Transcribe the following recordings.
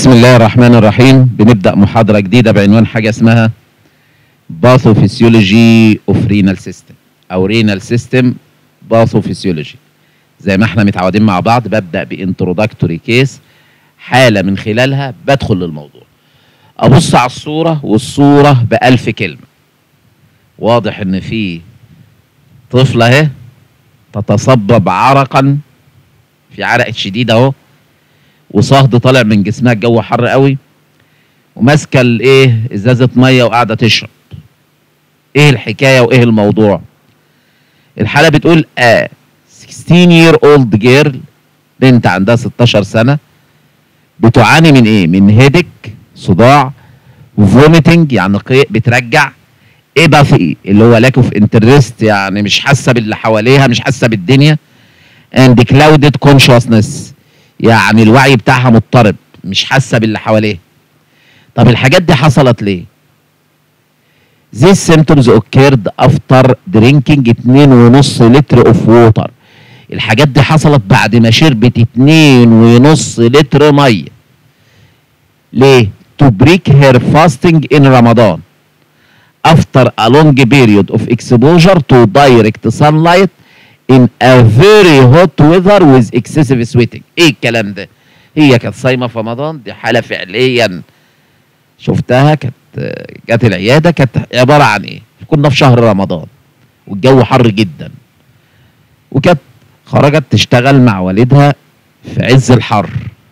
بسم الله الرحمن الرحيم بنبدأ محاضرة جديدة بعنوان حاجة اسمها باثوفيسيولوجي اوف رينال سيستم او رينال سيستم باثوفيسيولوجي زي ما احنا متعودين مع بعض ببدأ بانترودكتوري كيس حالة من خلالها بدخل للموضوع ابص على الصورة والصورة بألف كلمة واضح ان في طفلة اهي تتصبب عرقا في عرق شديد اهو وصهد طالع من جسمها الجو حر قوي وماسكه الايه ازازه ميه وقاعده تشرب ايه الحكايه وايه الموضوع الحاله بتقول اه 16 year old girl بنت عندها 16 سنه بتعاني من ايه من هيدك صداع وفوميتنج يعني قيء بترجع ايه اللي هو لاك اوف انترست يعني مش حاسه باللي حواليها مش حاسه بالدنيا and clouded consciousness يعني الوعي بتاعها مضطرب مش حاسه باللي حواليها طب الحاجات دي حصلت ليه These symptoms occurred after drinking 2.5 لتر اوف ووتر الحاجات دي حصلت بعد ما شربت 2.5 لتر ميه ليه to break her fasting in Ramadan after a long period of exposure to direct sunlight in a very hot weather with excessive sweating ايه الكلام ده هي كانت صايمه في رمضان دي حاله فعليا شفتها كانت جت العياده كانت عباره عن ايه كنا في شهر رمضان والجو حر جدا وكانت خرجت تشتغل مع والدها في عز الحر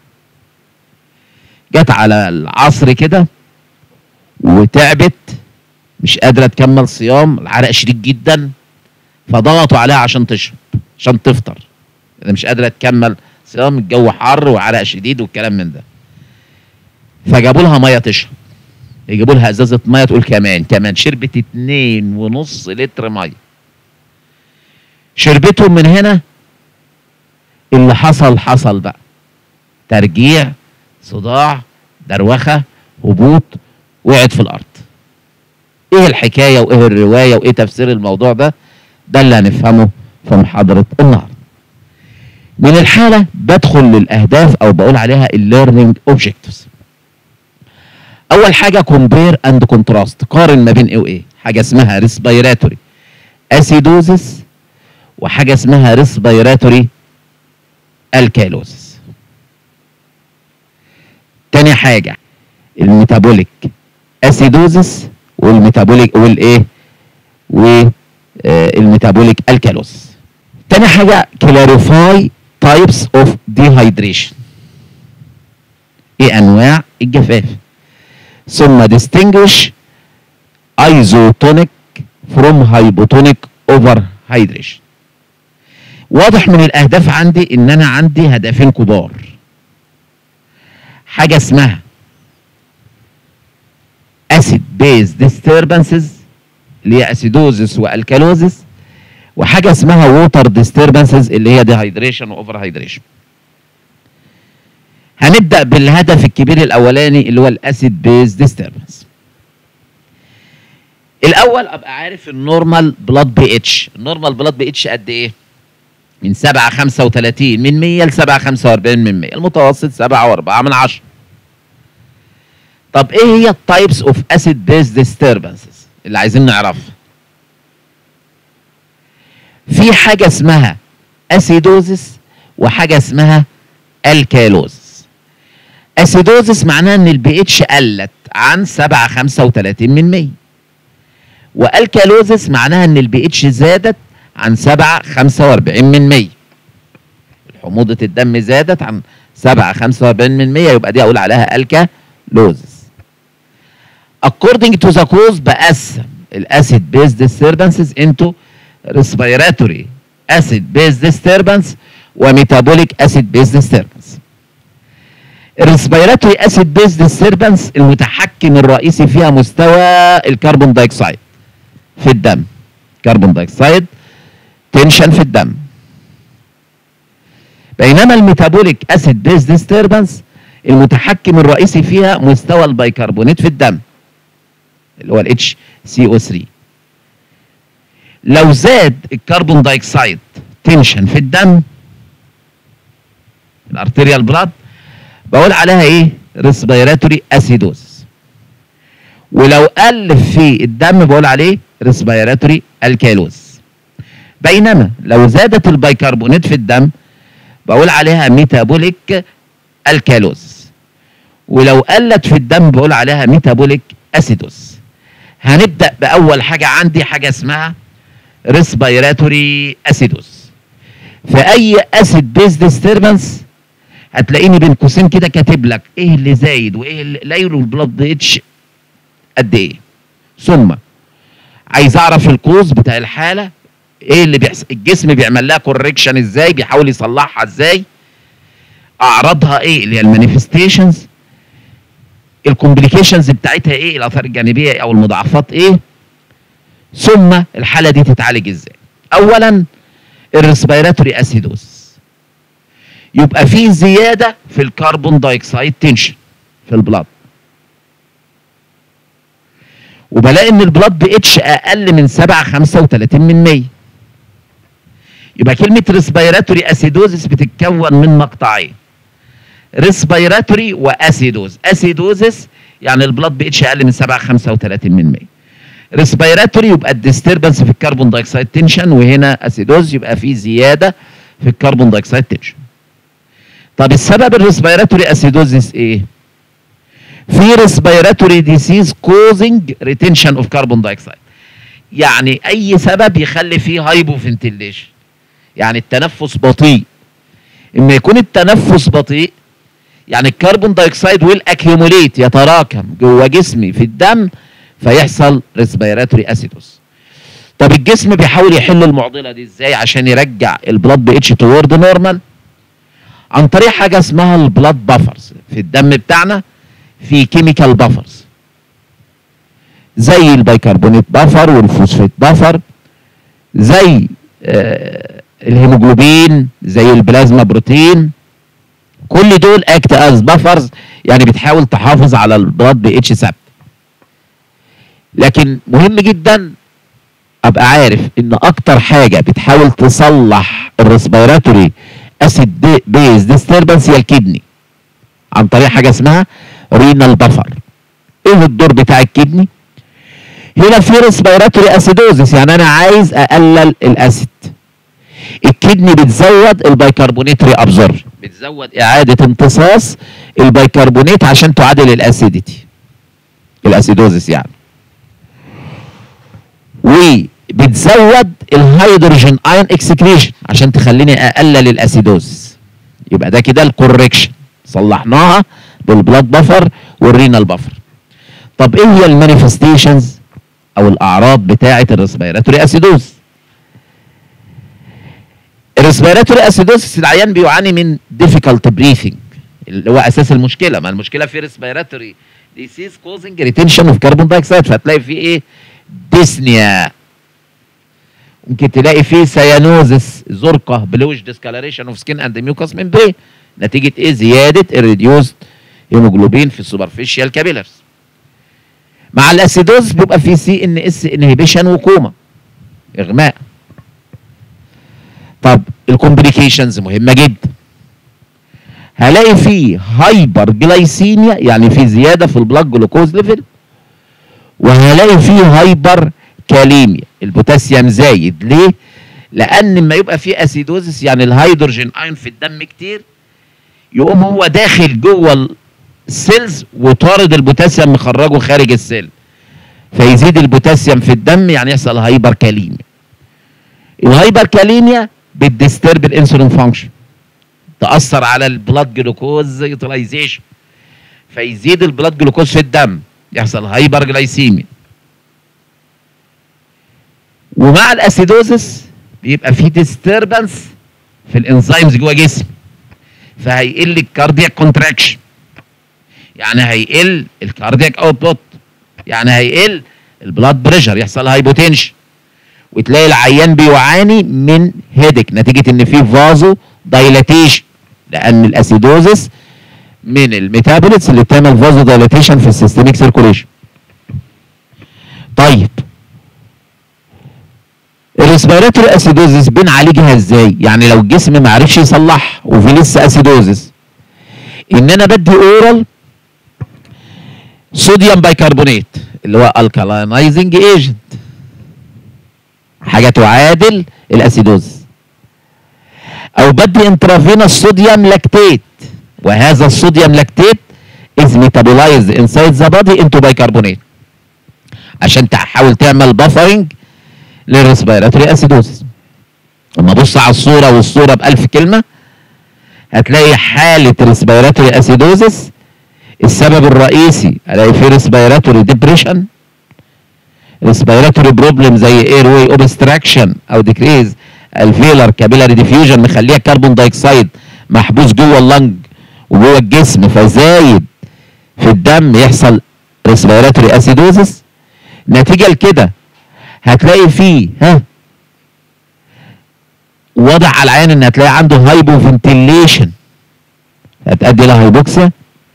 جت على العصر كده وتعبت مش قادره تكمل صيام العرق شديد جدا فضغطوا عليها عشان تشرب عشان تفطر اذا مش قادره تكمل صيام الجو حر وعرق شديد والكلام من ده فجابوا لها ميه تشرب يجيبوا لها ازازه ميه تقول كمان كمان شربت اتنين ونص لتر ميه شربتهم من هنا اللي حصل حصل بقى ترجيع صداع دروخه هبوط وقعت في الارض ايه الحكايه وايه الروايه وايه تفسير الموضوع ده ده اللي هنفهمه في محاضره النهارده من الحاله بدخل للاهداف او بقول عليها الليرنينج اوبجكتيفز اول حاجه كومبير اند كونتراست قارن ما بين ايه وايه حاجه اسمها ريسبيراتوري اسيدوزس وحاجه اسمها ريسبيراتوري الكالوزس تاني حاجه الميتابوليك اسيدوزس والميتابوليك والايه والميتابوليك الكالوزس تاني حاجه كلاريفاي تايبس اوف ديهايدريشن ايه انواع الجفاف ثم distinguish isotonic from hypotonic overhydration واضح من الاهداف عندي ان انا عندي هدفين كبار حاجه اسمها acid base disturbances اللي هي اسيدوزس والكالوزس وحاجه اسمها ووتر disturbances اللي هي dehydration واوفر هيدريشن هنبدا بالهدف الكبير الاولاني اللي هو الاسيد بيز ديستربنس الاول ابقى عارف النورمال بلاد بي اتش النورمال بلاد بي اتش قد ايه من 7 35 من 100 ل 7 45 من 100 المتوسط 7 و4 من 10 طب ايه هي التايبس اوف اسيد بيز ديستربنسز اللي عايزين نعرفها في حاجه اسمها اسيدوزس وحاجه اسمها الكالوزس اسيدوزس معناها ان البي اتش قلت عن 7 35 من 100 والكالوزس معناها ان البي اتش زادت عن 7 45 من 100 حموضه الدم زادت عن 7 45 من 100 يبقى دي اقول عليها الكالوزس according to the cause بقسم الاسيد بيز disturbances into respiratory acid base disturbance وميتابوليك اسيد بيز disturbance الريسبيراتوري اسيد بيز ديستربنس المتحكم الرئيسي فيها مستوى الكربون دايوكسيد في الدم كربون دايوكسيد تنشن في الدم بينما الميتابوليك اسيد بيز ديستربنس المتحكم الرئيسي فيها مستوى البيكربونات في الدم اللي هو الاتش سي او 3 لو زاد الكربون دايوكسيد تنشن في الدم الارتيريال بلاد بقول عليها ايه ريسبيراتوري اسيدوز ولو قل في الدم بقول عليه ريسبيراتوري الكالوز بينما لو زادت البيكربونات في الدم بقول عليها ميتابوليك الكالوز ولو قلت في الدم بقول عليها ميتابوليك اسيدوز هنبدا باول حاجه عندي حاجه اسمها ريسبيراتوري اسيدوز في اي اسيد بيز ديستربنس هتلاقيني بين قوسين كده كاتب لك ايه اللي زايد وايه اللي قليل والبلاد اتش قد ايه ثم عايز اعرف الكوز بتاع الحاله ايه اللي بيحصل الجسم بيعمل لها كوركشن ازاي بيحاول يصلحها ازاي اعراضها ايه اللي هي المانيفستيشنز الكومبليكيشنز بتاعتها ايه الاثار الجانبيه او المضاعفات ايه ثم الحاله دي تتعالج ازاي اولا الريسبيراتوري اسيدوز يبقى في زياده في الكربون دايوكسيد تنشن في البلاد وبلاقي ان البلاد بي اتش اقل من 7 35 من 100 يبقى كلمه ريسبيراتوري اسيدوزس بتتكون من مقطعين ريسبيراتوري واسيدوز اسيدوزس يعني البلاد بي اتش اقل من 7 35 من 100 ريسبيراتوري يبقى الديستربنس في الكربون دايوكسيد تنشن وهنا اسيدوز يبقى في زياده في الكربون دايوكسيد تنشن طب السبب الريسبيراتوري اسيدوزس ايه في ريسبيراتوري ديسيز كوزنج ريتنشن اوف كربون دايوكسيد يعني اي سبب يخلي فيه هايبوفنتيليشن يعني التنفس بطيء اما يكون التنفس بطيء يعني الكربون دايوكسيد ويل اكيوموليت يتراكم جوه جسمي في الدم فيحصل ريسبيراتوري اسيدوس طب الجسم بيحاول يحل المعضله دي ازاي عشان يرجع البلاد بي اتش توورد نورمال عن طريق حاجه اسمها البلاد بافرز في الدم بتاعنا في كيميكال بافرز زي البيكربونات بافر والفوسفات بافر زي آه الهيموجلوبين زي البلازما بروتين كل دول اكت از بافرز يعني بتحاول تحافظ على البلاد بي اتش ثابت لكن مهم جدا ابقى عارف ان اكتر حاجه بتحاول تصلح الريسبيراتوري اسيد بيز ديستربنس هي الكدني عن طريق حاجه اسمها رينال بفر ايه الدور بتاع الكدني هنا في ريسبيراتوري اسيدوزس يعني انا عايز اقلل الاسيد الكدني بتزود البيكربونات ري ابزوربشن بتزود اعاده امتصاص البيكربونات عشان تعادل الاسيديتي الاسيدوزس يعني وبتزود الهيدروجين ايون اكسكريشن عشان تخليني اقلل الاسيدوزس يبقى ده كده الكوركشن صلحناها بالبلاد بفر والرينال بفر طب ايه هي المانيفستيشنز او الاعراض بتاعه الريسبيراتوري اسيدوز الريسبيراتوري اسيدوز العيان بيعاني من ديفيكالت بريثنج اللي هو اساس المشكله ما المشكله في ريسبيراتوري ديسيز كوزنج ريتنشن اوف كربون دايوكسيد فهتلاقي فيه ايه ديسنيا ممكن تلاقي فيه سيانوزس زرقه بلوش ديسكالريشن اوف سكين اند ميوكاس ممبرين نتيجه ايه زياده الريديوست هيموجلوبين في السوبرفيشال كابيلرز مع الاسيدوز بيبقى في سي ان اس انهبيشن وكوما اغماء طب الكومبليكيشنز مهمه جدا هلاقي فيه هايبر جلايسيميا يعني في زياده في البلاك جلوكوز ليفل وهلاقي فيه هايبر كاليميا البوتاسيوم زايد ليه لان لما يبقى فيه اسيدوزس يعني الهيدروجين ايون في الدم كتير يقوم هو داخل جوه السيلز وطارد البوتاسيوم مخرجه خارج السيل فيزيد البوتاسيوم في الدم يعني يحصل هايبر كاليميا الهايبر كاليميا بتديسترب الانسولين فانكشن تاثر على البلاد جلوكوز يوتيلايزيشن فيزيد البلاد جلوكوز في الدم يحصل هايبر جلايسيميا ومع الاسيدوزس بيبقى في ديستربنس في الانزيمز جوه جسم فهيقل الكاردياك كونتراكشن يعني هيقل الكاردياك اوتبوت يعني هيقل البلاد بريشر يحصل هايبوتنشن وتلاقي العيان بيعاني من هيدك نتيجه ان في فازو دايلاتيشن لان الاسيدوزس من الميتابوليتس اللي بتعمل فازو دايلاتيشن في السيستميك سيركوليشن طيب الريسبيراتوري اسيدوزس بنعالجها ازاي يعني لو الجسم ما عرفش يصلح وفي لسه اسيدوزس ان انا بدي اورال صوديوم بايكربونات اللي هو الكالينايزنج ايجنت حاجه تعادل الاسيدوز او بدي انترافينوس صوديوم لاكتيت وهذا الصوديوم لاكتيت is metabolized inside the body into bicarbonate عشان تحاول تعمل بافرنج للريسبيراتوري اسيدوزس لما ابص على الصوره والصوره بألف كلمه هتلاقي حاله ريسبيراتوري اسيدوزس السبب الرئيسي الاقي فيه ريسبيراتوري ديبريشن ريسبيراتوري بروبلم زي اير واي اوبستراكشن او ديكريز الفيلر كابيلاري ديفيوجن مخليها كربون دايوكسيد محبوس جوه اللنج وجوه الجسم فزايد في الدم يحصل ريسبيراتوري اسيدوزس نتيجه لكده هتلاقي فيه ها وضع على العين ان هتلاقي عنده هايبو فنتيليشن هتؤدي الى هايبوكسيا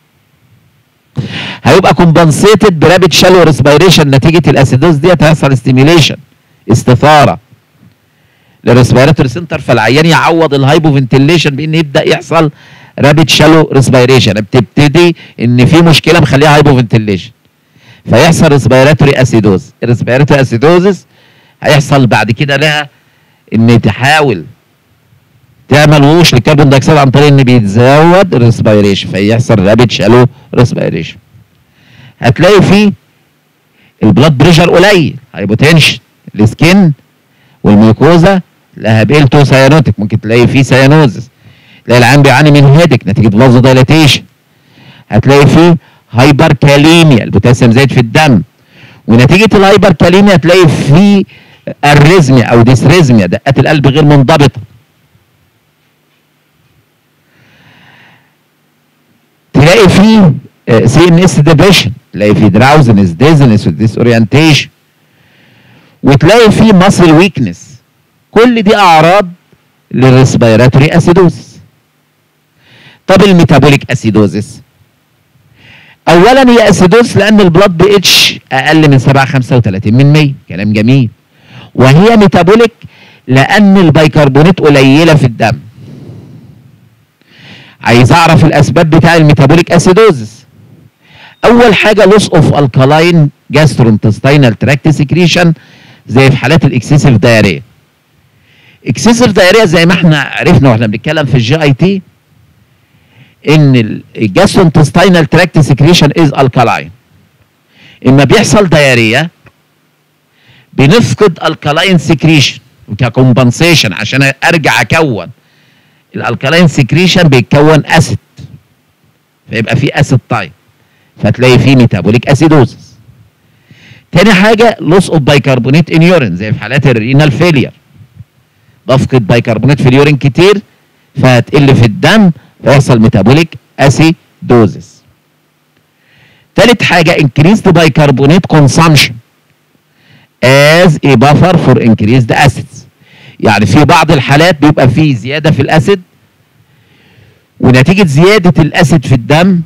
هيبقى كومبنسيتد برابيد شالو ريسبيريشن نتيجه الاسيدوز ديت هيحصل ستيميليشن استثاره للريسبيراتوري سنتر فالعيان يعوض الهايبو فنتيليشن بان يبدا يحصل رابيد شالو ريسبيريشن بتبتدي ان في مشكله مخليها هايبو فنتيليشن فيحصل ريسبيراتوري اسيدوز الريسبيراتوري اسيدوزس هيحصل بعد كده لها ان تحاول تعمل ووش للكربون دايوكسيد عن طريق ان بيتزود الريسبيريشن فيحصل رابيد شالو ريسبيريشن هتلاقي فيه البلاد بريشر قليل هايبوتنشن السكين والميوكوزا لها بيلتو سيانوتك ممكن تلاقي فيه سيانوزس تلاقي العيان بيعاني من هيدك نتيجه فازو دايلاتيشن هتلاقي فيه هايبر كاليميا البوتاسيوم زايد في الدم ونتيجه الهايبر كاليميا هتلاقي فيه اريزميا او ديسريزميا دقات القلب غير منضبطه تلاقي فيه سي ان اس ديبريشن تلاقي فيه دراوزنس ديزنس وديس اورينتيشن وتلاقي فيه ماسل ويكنس كل دي اعراض للريسبيراتوري اسيدوزس طب الميتابوليك اسيدوزس اولا هي اسيدوز لان البلاد بي اتش اقل من 7.35 من 100 كلام جميل وهي ميتابوليك لان البيكربونات قليله في الدم عايز اعرف الاسباب بتاع الميتابوليك اسيدوزس اول حاجه لوس اوف الكالاين جاسترونتستينال تراكت سكريشن زي في حالات الاكسسيف دايريا اكسسيف دايريا زي ما احنا عرفنا واحنا بنتكلم في الجي اي تي ان الجاسترونتستينال تراكت سكريشن از الكالاين اما بيحصل دايريا بنفقد الكالاين سكريشن ككومبنسيشن عشان ارجع اكون الالكالاين سكريشن بيتكون اسيد فيبقى في اسيد تايب فتلاقي فيه ميتابوليك اسيدوزس تاني حاجه لوس اوف بايكربونات ان يورين زي في حالات الرينال فيلير بفقد بايكربونات في اليورين كتير فهتقل في الدم فيحصل ميتابوليك اسيدوزس تالت حاجه increased bicarbonate consumption as a buffer for increased acids يعني في بعض الحالات بيبقى فيه زياده في الاسيد ونتيجه زياده الاسيد في الدم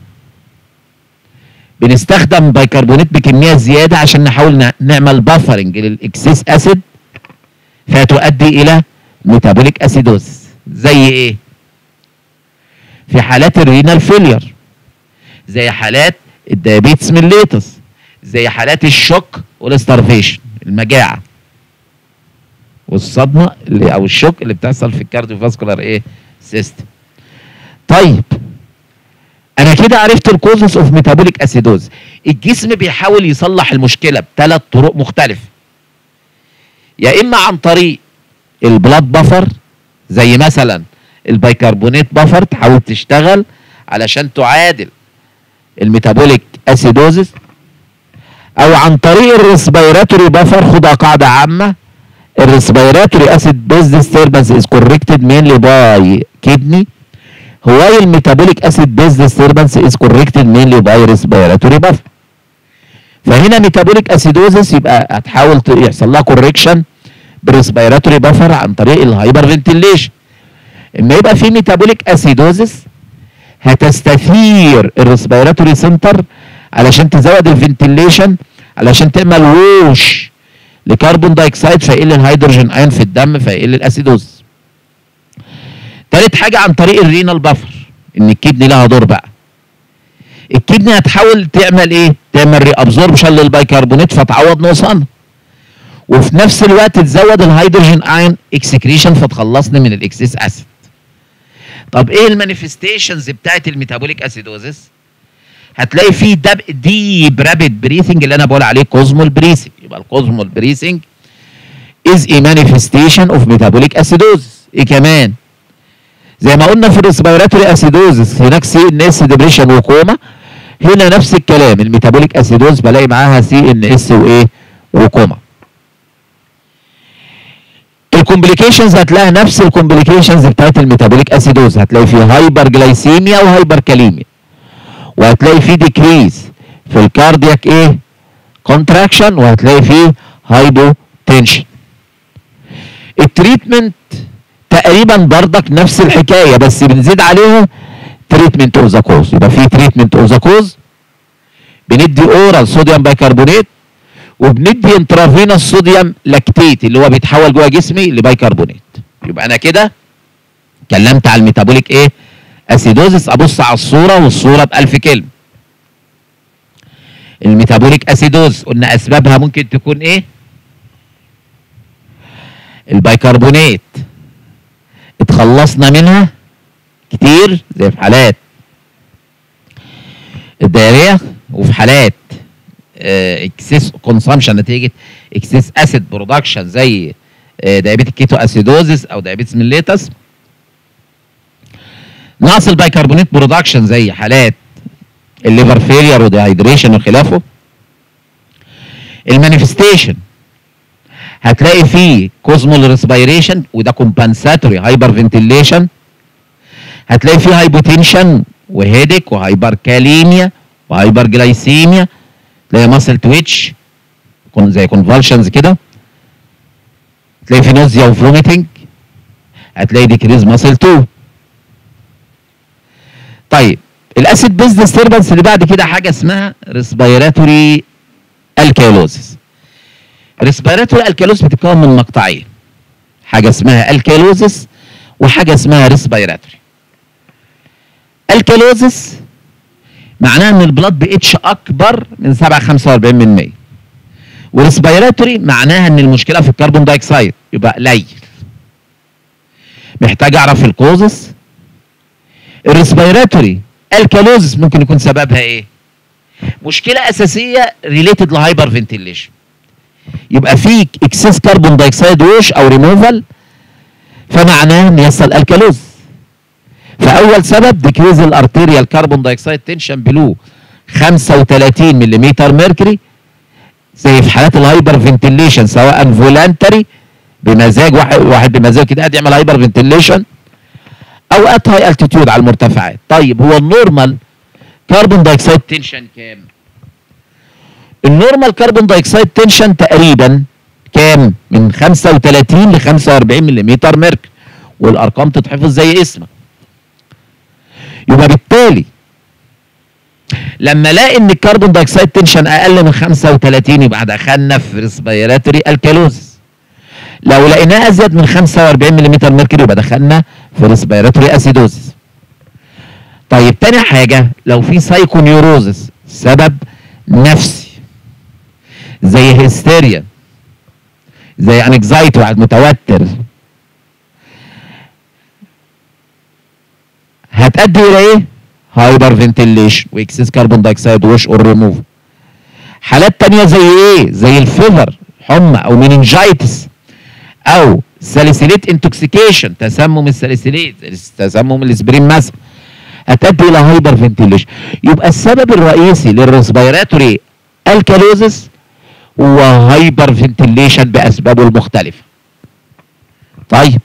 بنستخدم بيكربونات بكميه زياده عشان نحاول نعمل بافرنج للاكسس اسيد فتؤدي الى ميتابوليك اسيدوز زي ايه في حالات الرينال فيلير زي حالات الديابيتس ميليتس زي حالات الشوك والاستارفيشن المجاعه والصدمه اللي او الشوك اللي بتحصل في الكارديوفاسكولار ايه سيستم طيب انا كده عرفت الكوزس اوف ميتابوليك اسيدوز الجسم بيحاول يصلح المشكله بثلاث طرق مختلفه يا اما عن طريق البلاد بفر زي مثلا البيكربونات بفر تحاول تشتغل علشان تعادل الميتابوليك اسيدوزس او عن طريق الريسبيراتوري بفر خدها قاعده عامه الريسبيراتوري اسيد بيز ديستربنس از كوركتد مينلي باي كدني هواي الميتابوليك اسيد بيز ديستربنس از كوركتد مينلي باي ريسبيراتوري بفر فهنا ميتابوليك اسيدوزس يبقى هتحاول يحصل لها كوركشن بريسبيراتوري بفر عن طريق الهايبر فنتيليشن اما يبقى في ميتابوليك اسيدوزس هتستثير الريسبيراتوري سنتر علشان تزود الفنتيليشن علشان تعمل ووش لكربون دايوكسيد فيقل الهيدروجين ايون في الدم فيقل الاسيدوز تالت حاجه عن طريق الرينال بفر ان الكدني لها دور بقى الكدني هتحاول تعمل ايه تعمل ري ابزوربشن للبيكربونات فتعوض نقصانها وفي نفس الوقت تزود الهيدروجين ايون اكسكريشن فتخلصني من الاكسس اسيد طب ايه المانيفستيشنز بتاعت الميتابوليك اسيدوزس هتلاقي فيه دب ديب رابيد بريثنج اللي انا بقول عليه كوزمول بريثنج يبقى الكوزمول بريثنج از a manifestation of metabolic acidosis ايه كمان زي ما قلنا في الريسبيراتوري اسيدوزس هناك سي ان اس ديبريشن وكوما هنا نفس الكلام الميتابوليك اسيدوز بلاقي معاها سي ان اس وايه وكوما الكومبليكيشنز هتلاقي نفس الكومبليكيشنز بتاعت الميتابوليك اسيدوز هتلاقي فيه هايبر جلايسيميا وهايبر كاليميا وهتلاقي فيه ديكريز في الكاردياك ايه كونتراكشن وهتلاقي فيه هايبو تنشن التريتمنت تقريبا بردك نفس الحكايه بس بنزيد عليها تريتمنت اوف ذا كوز يبقى في تريتمنت اوف ذا كوز بندي اورال صوديوم بايكربونات وبندي انترافينوس صوديوم لاكتيت اللي هو بيتحول جوه جسمي لبايكربونات يبقى انا كده اتكلمت على الميتابوليك ايه اسيدوزس ابص على الصوره والصوره بألف كلمه الميتابوليك اسيدوز قلنا اسبابها ممكن تكون ايه البيكربونات اتخلصنا منها كتير زي في حالات الدايريه وفي حالات اكسس كونسامشن نتيجه اكسس اسيد برودكشن زي دايابيتيك كيتو اسيدوزس او دايابيتس ميليتس نقص البيكربونات برودكشن زي حالات الليفر فيلير وديهايدريشن وخلافه المانيفستيشن هتلاقي فيه كوزمول ريسبيريشن وده كومبنساتوري هايبر فنتيليشن هتلاقي فيه هايبوتنشن وهيدك وهايبر كاليميا وهايبر جلايسيميا تلاقي ماسل تويتش زي كونفالشنز كده تلاقي في نوزيا وفلوميتنج هتلاقي ديكريز ماسل 2 طيب الاسيد بيز ديستربنس اللي بعد كده حاجه اسمها ريسبيراتوري الكالوزس ريسبيراتوري الكالوز بتتكون من مقطعين حاجه اسمها الكالوزس وحاجه اسمها ريسبيراتوري الكالوزس معناها ان البلاد بي اتش اكبر من 7.45% وريسبيراتوري معناها ان المشكله في الكربون دايوكسيد يبقى قليل محتاج اعرف الكوزس الريسبيراتوري الكالوزس ممكن يكون سببها ايه مشكله اساسيه ريليتد لهايبر فنتيليشن يبقى في اكسس كربون دايوكسيد ووش او ريموفال فمعناه ان يحصل الكالوز فاول سبب ديكريز الارتيريال كربون دايوكسيد تنشن بلو 35 ملم ميركوري زي في حالات الهايبر فنتيليشن سواء فولانتري بمزاج واحد, واحد بمزاج كده قاعد يعمل هايبر فنتيليشن او ات هاي التيتيود على المرتفعات طيب هو النورمال كربون دايوكسيد تنشن كام النورمال كربون دايوكسيد تنشن تقريبا كام من 35 ل 45 ملم ميركوري والارقام تتحفظ زي اسمك يبقى بالتالي لما الاقي ان الكربون دايوكسيد تنشن اقل من 35 يبقى دخلنا في ريسبيراتوري الكالوزس لو لقيناه ازيد من 45 ملم ميركوري يبقى دخلنا في ريسبيراتوري اسيدوزس طيب تاني حاجه لو في سايكونيوروزس سبب نفسي زي هيستيريا زي انكزايتي واحد متوتر هتؤدي الى ايه؟ هايبر فنتيليشن واكسس كربون دايوكسيد وش اور ريموف حالات تانية زي ايه؟ زي الفيفر حمى او مينينجايتس او ساليسيليت انتوكسيكيشن تسمم الساليسيليت تسمم الاسبرين مثلا هتؤدي الى هايبر فنتيليشن يبقى السبب الرئيسي للريسبيراتوري الكالوزس هو هايبر فنتيليشن باسبابه المختلفه طيب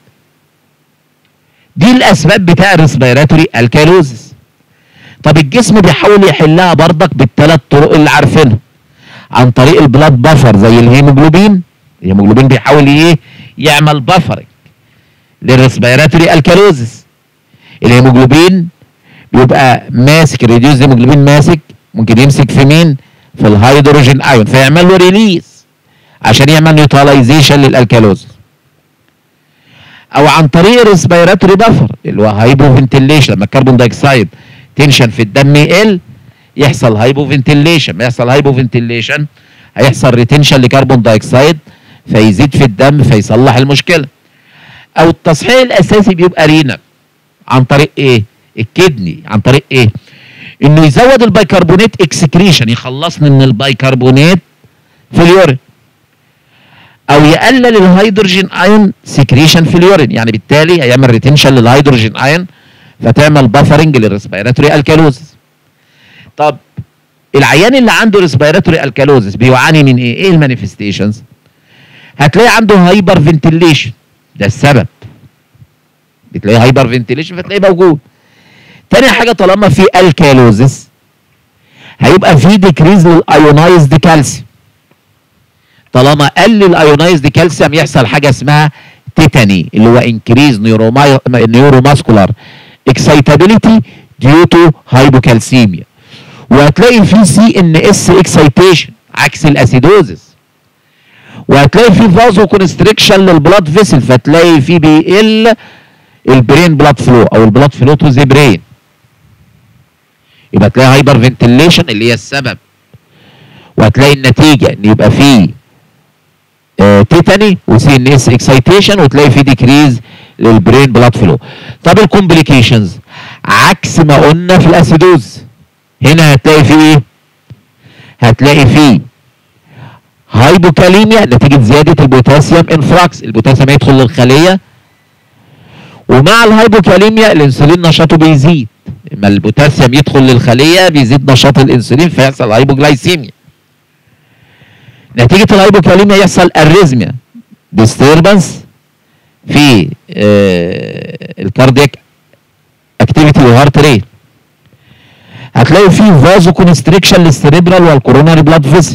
دي الاسباب بتاع الريسبيراتوري الكالوزس طب الجسم بيحاول يحلها برضك بالثلاث طرق اللي عارفينها عن طريق البلاد بفر زي الهيموجلوبين الهيموجلوبين بيحاول ايه يعمل بفرنج للريسبيراتوري الكالوزس الهيموجلوبين بيبقى ماسك ريديوز هيموجلوبين ماسك ممكن يمسك في مين في الهيدروجين ايون فيعمل له ريليز عشان يعمل نيوتراليزيشن للالكالوزس او عن طريق الريسبيراتوري بفر اللي هو هايبو فنتيليشن لما الكربون دايوكسيد تنشن في الدم يقل يحصل هايبو فنتيليشن ما يحصل هايبو فنتيليشن هيحصل ريتنشن لكربون دايوكسيد فيزيد في الدم فيصلح المشكله او التصحيح الاساسي بيبقى رينا عن طريق ايه الكدني عن طريق ايه انه يزود البيكربونات اكسكريشن يخلصني من البيكربونات في اليورين او يقلل الهيدروجين ايون سكريشن في اليورين يعني بالتالي هيعمل ريتنشن للهيدروجين ايون فتعمل بافرنج للريسبيراتوري الكالوزس طب العيان اللي عنده ريسبيراتوري الكالوزس بيعاني من ايه ايه المانيفستيشنز هتلاقي عنده هايبر فنتيليشن ده السبب بتلاقيه هايبر فنتيليشن فتلاقيه موجود تاني حاجه طالما في الكالوزس هيبقى في ديكريز للايونايزد كالسيوم طالما قل الايونايزد كالسيوم يحصل حاجه اسمها تيتاني اللي هو انكريز نيوروماسكولار اكسايتابيليتي ديو تو هايبوكالسيميا وهتلاقي في سي ان اس اكسايتيشن عكس الاسيدوزس وهتلاقي في فازو كونستريكشن للبلاد فيسل فتلاقي في بيقل البرين بلاد فلو او البلاد فلو تو ذا برين يبقى تلاقي هايبر فنتيليشن اللي هي السبب وهتلاقي النتيجه ان يبقى في آه تيتاني وسي ان اس اكسايتيشن وتلاقي في ديكريز للبرين بلاد فلو طب الكومبليكيشنز عكس ما قلنا في الاسيدوز هنا هتلاقي في ايه هتلاقي في هايبوكاليميا نتيجه زياده البوتاسيوم انفراكس البوتاسيوم يدخل للخليه ومع الهايبوكاليميا الانسولين نشاطه بيزيد اما البوتاسيوم يدخل للخليه بيزيد نشاط الانسولين فيحصل هايبوجلايسيميا نتيجه الهايبوكاليميا يحصل اريزميا ديستربنس في آه الكاردياك اكتيفيتي والهارت ريت هتلاقي فيه فازو كونستريكشن للسريبرال والكوروناري بلاد فيسل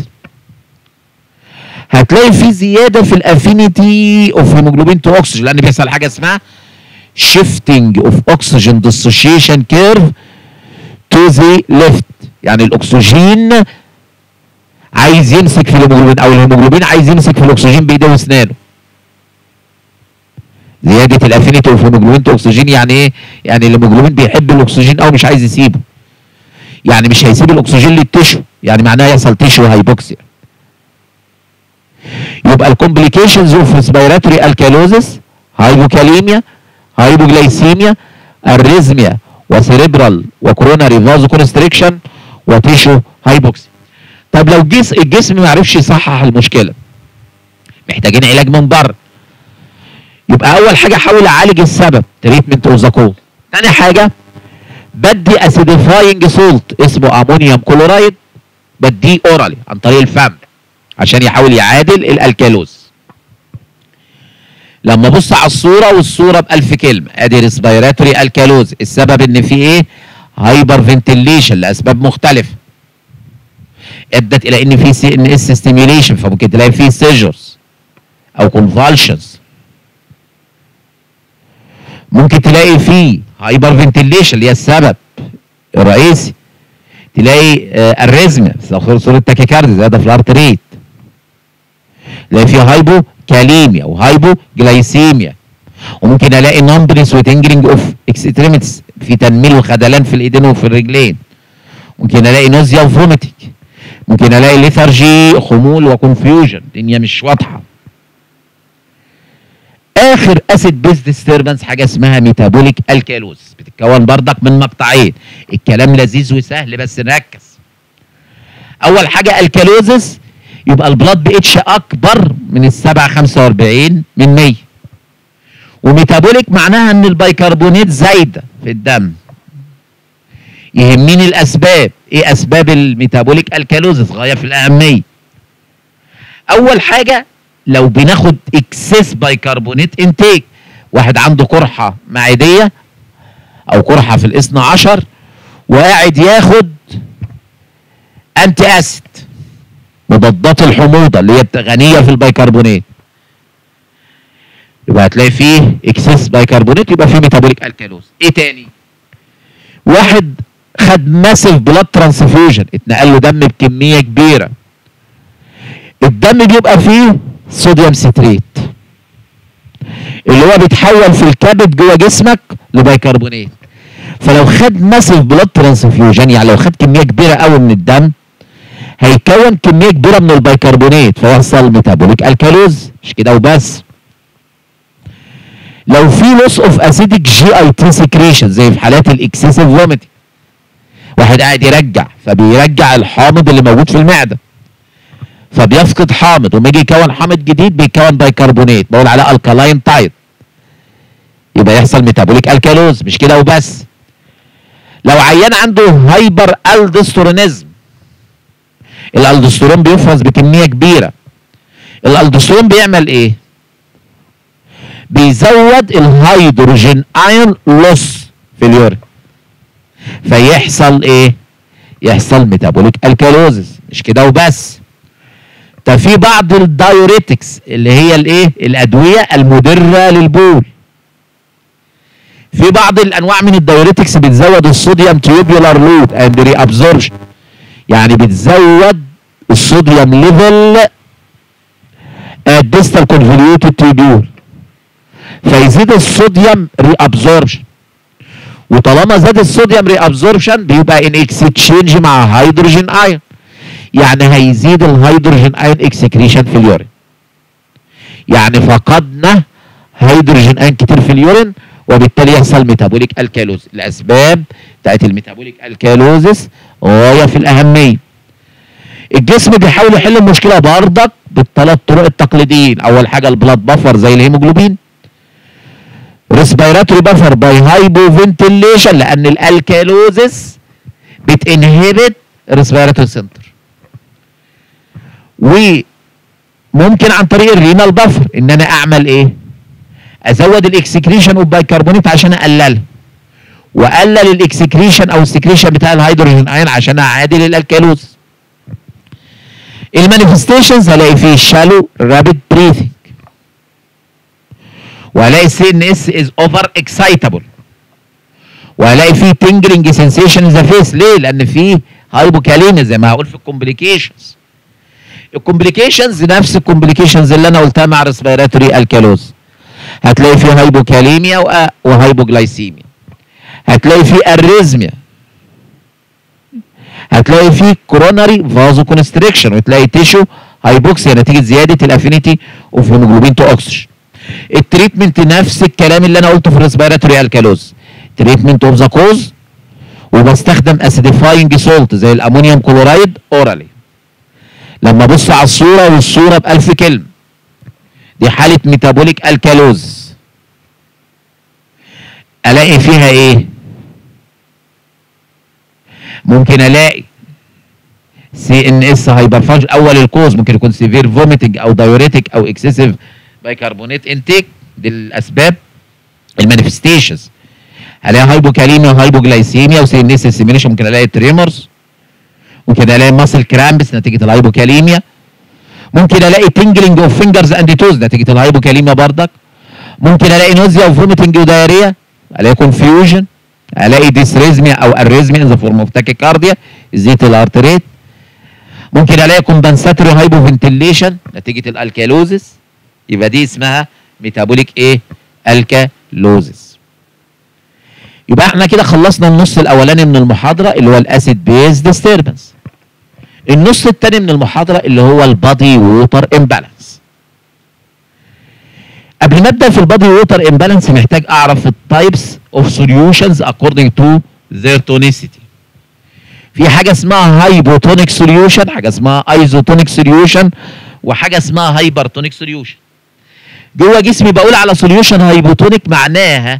هتلاقي في زياده في الافينيتي اوف هيموجلوبين تو اوكسجين لان بيحصل حاجه اسمها شيفتنج اوف اوكسجين ديسوشيشن كيرف تو ذا ليفت يعني الاكسجين عايز يمسك في الهيموجلوبين او الهيموجلوبين عايز يمسك في الاكسجين بايديه واسنانه زياده الافينيتي اوف هيموجلوبين تو اوكسجين يعني ايه يعني الهيموجلوبين بيحب الاكسجين او مش عايز يسيبه يعني مش هيسيب الاكسجين للتشو يعني معناها يحصل تشو هايبوكسيا يبقى الكومبليكيشنز اوف ريسبيراتوري الكالوزس هايبوكاليميا هايبوجلايسيميا اريزميا وسيريبرال وكوروناري فازو كونستريكشن وتيشو هايبوكسيا طب لو جس الجسم ما عرفش يصحح المشكله محتاجين علاج من بره يبقى اول حاجه احاول اعالج السبب تريتمنت اوزاكون ثاني حاجه بدي اسيديفاينج سولت اسمه امونيوم كلورايد بديه اورالي عن طريق الفم عشان يحاول يعادل الالكالوز لما ابص على الصوره والصوره بألف كلمه ادي ريسبيراتوري الكالوز السبب ان في ايه هايبر فنتيليشن لاسباب مختلفه ادت الى ان في سي ان اس ستيميوليشن فممكن تلاقي فيه سيجرز او كونفالشنز ممكن تلاقي فيه هايبر فنتيليشن اللي هي السبب الرئيسي تلاقي اريزميا صوره تاكيكاردي زياده في الارت ريت تلاقي فيه هايبو كاليميا وهايبو جلايسيميا وممكن الاقي نمبرس وتنجرنج اوف اكستريميتس في تنميل وخدلان في الايدين وفي الرجلين ممكن الاقي نوزيا وفوميتنج ممكن الاقي ليثارجي خمول وكونفيوجن الدنيا مش واضحه اخر اسيد بيز ديستربنس حاجه اسمها ميتابوليك الكالوز بتتكون بردك من مقطعين الكلام لذيذ وسهل بس نركز اول حاجه الكالوزس يبقى البلاد بي اتش اكبر من السبعة 45 من 100 وميتابوليك معناها ان البيكربونات زايده في الدم يهمني الاسباب ايه اسباب الميتابوليك الكالوزس غايه في الاهميه اول حاجه لو بناخد اكسس بايكربونات انتيك واحد عنده قرحه معديه او قرحه في الاثنى عشر وقاعد ياخد انتي اسيد مضادات الحموضه اللي هي غنيه في البيكربونات يبقى هتلاقي فيه اكسس بايكربونات يبقى فيه ميتابوليك الكالوز ايه تاني واحد خد ماسيف بلاد ترانسفيوجن اتنقل له دم بكميه كبيره الدم بيبقى فيه صوديوم ستريت اللي هو بيتحول في الكبد جوه جسمك لبيكربونات فلو خد ماسيف بلاد ترانسفيوجن يعني لو خد كميه كبيره قوي من الدم هيكون كميه كبيره من البيكربونات فيحصل ميتابوليك الكالوز مش كده وبس لو في لوس اوف اسيدك جي اي تي سكريشن زي في حالات الاكسسيف فوميتنج واحد قاعد يرجع فبيرجع الحامض اللي موجود في المعده فبيفقد حامض وما يجي يكون حامض جديد بيكون بايكربونات بقول عليه الكالاين تايب يبقى يحصل ميتابوليك الكالوز مش كده وبس لو عيان عنده هايبر الدسترونيزم الالدوستيرون بيفرز بكميه كبيره الالدوستيرون بيعمل ايه بيزود الهيدروجين ايون لوس في اليورين فيحصل ايه يحصل ميتابوليك الكالوزز مش كده وبس ده في بعض الدايوريتكس اللي هي الايه الادويه المدره للبول في بعض الانواع من الدايوريتكس بتزود الصوديوم تيوبولار لود اند ري ابزوربشن يعني بتزود الصوديوم ليفل at distal convoluted tubule فيزيد الصوديوم ري ابزوربشن وطالما زاد الصوديوم ري ابزوربشن بيبقى ان اكسشينج مع هيدروجين ايون يعني هيزيد الهيدروجين ايون اكسكريشن في اليورين يعني فقدنا هيدروجين ايون كتير في اليورين وبالتالي يحصل ميتابوليك الكالوز الاسباب بتاعت الميتابوليك الكالوزس غايه في الاهميه الجسم بيحاول يحل المشكله بردك بالثلاث طرق التقليديين اول حاجه البلاد بفر زي الهيموجلوبين ريسبيراتوري بفر باي هايبو فنتيليشن لان الالكالوزس بتنهبت ريسبيراتوري سنتر وممكن عن طريق الرينال بفر ان انا اعمل ايه ازود الاكسكريشن اوف بايكربونات عشان اقللها واقلل الاكسكريشن او السكريشن بتاع الهيدروجين ايون عشان اعادل الالكالوز المانيفستيشنز هلاقي فيه شالو رابيد بريثنج وهلاقي سي ان اس از اوفر اكسايتابل وهلاقي فيه تنجرنج سensation ذا فيس ليه؟ لان فيه هايبوكاليميا زي ما هقول في الكومبليكيشنز الكومبليكيشنز نفس الكومبليكيشنز اللي انا قلتها مع ريسبيراتوري الكالوز هتلاقي فيه هايبوكاليميا وأ- وهايبوجلايسيميا هتلاقي فيه اريزميا هتلاقي فيه كوروناري فازو كونستريكشن وتلاقي تيشو هايبوكسيا نتيجه زياده الافينيتي اوف هيموجلوبين تو اوكسجين التريتمنت نفس الكلام اللي انا قلته في الريسبيراتوري الكالوز تريتمنت اوف ذا كوز وبستخدم اسيديفاينج سولت زي الامونيوم كلورايد اورالي لما ابص على الصوره والصوره بألف كلمه دي حاله ميتابوليك الكالوز الاقي فيها ايه ممكن الاقي سي ان اس هايبرفانج اول الكوز ممكن يكون سيفير فوميتنج او دايوريتك او اكسسيف بايكربونات انتيك دي الاسباب المانيفستيشنز هلاقي هايبوكاليميا وهايبوجلايسيميا وسي ان اس سيميليشن ممكن الاقي تريمورز ممكن الاقي ماسل كرامبس نتيجه الهايبوكاليميا ممكن الاقي تنجلينج اوف فينجرز اند توز نتيجه الهايبوكاليميا بردك ممكن الاقي نوزيا وفوميتنج ودايريا الاقي كونفيوجن الاقي ديسريزميا او اريزميا ان ذا فورم اوف تاكيكارديا زيت الهارت ريت ممكن الاقي كومبنساتوري هايبوفنتيليشن نتيجه الالكالوزس يبقى دي اسمها ميتابوليك ايه الكالوزس يبقى احنا كده خلصنا النص الاولاني من المحاضره اللي هو الاسيد بيز ديستربنس النص الثاني من المحاضره اللي هو البادي ووتر امبالانس قبل ما ابدا في البادي ووتر امبالانس محتاج اعرف التايبس اوف سوليوشنز according to their tonicity في حاجه اسمها هايبوتونيك سوليوشن حاجه اسمها ايزوتونيك سوليوشن وحاجه اسمها هايبرتونيك سوليوشن جوه جسمي بقول على سوليوشن هايبوتونيك معناها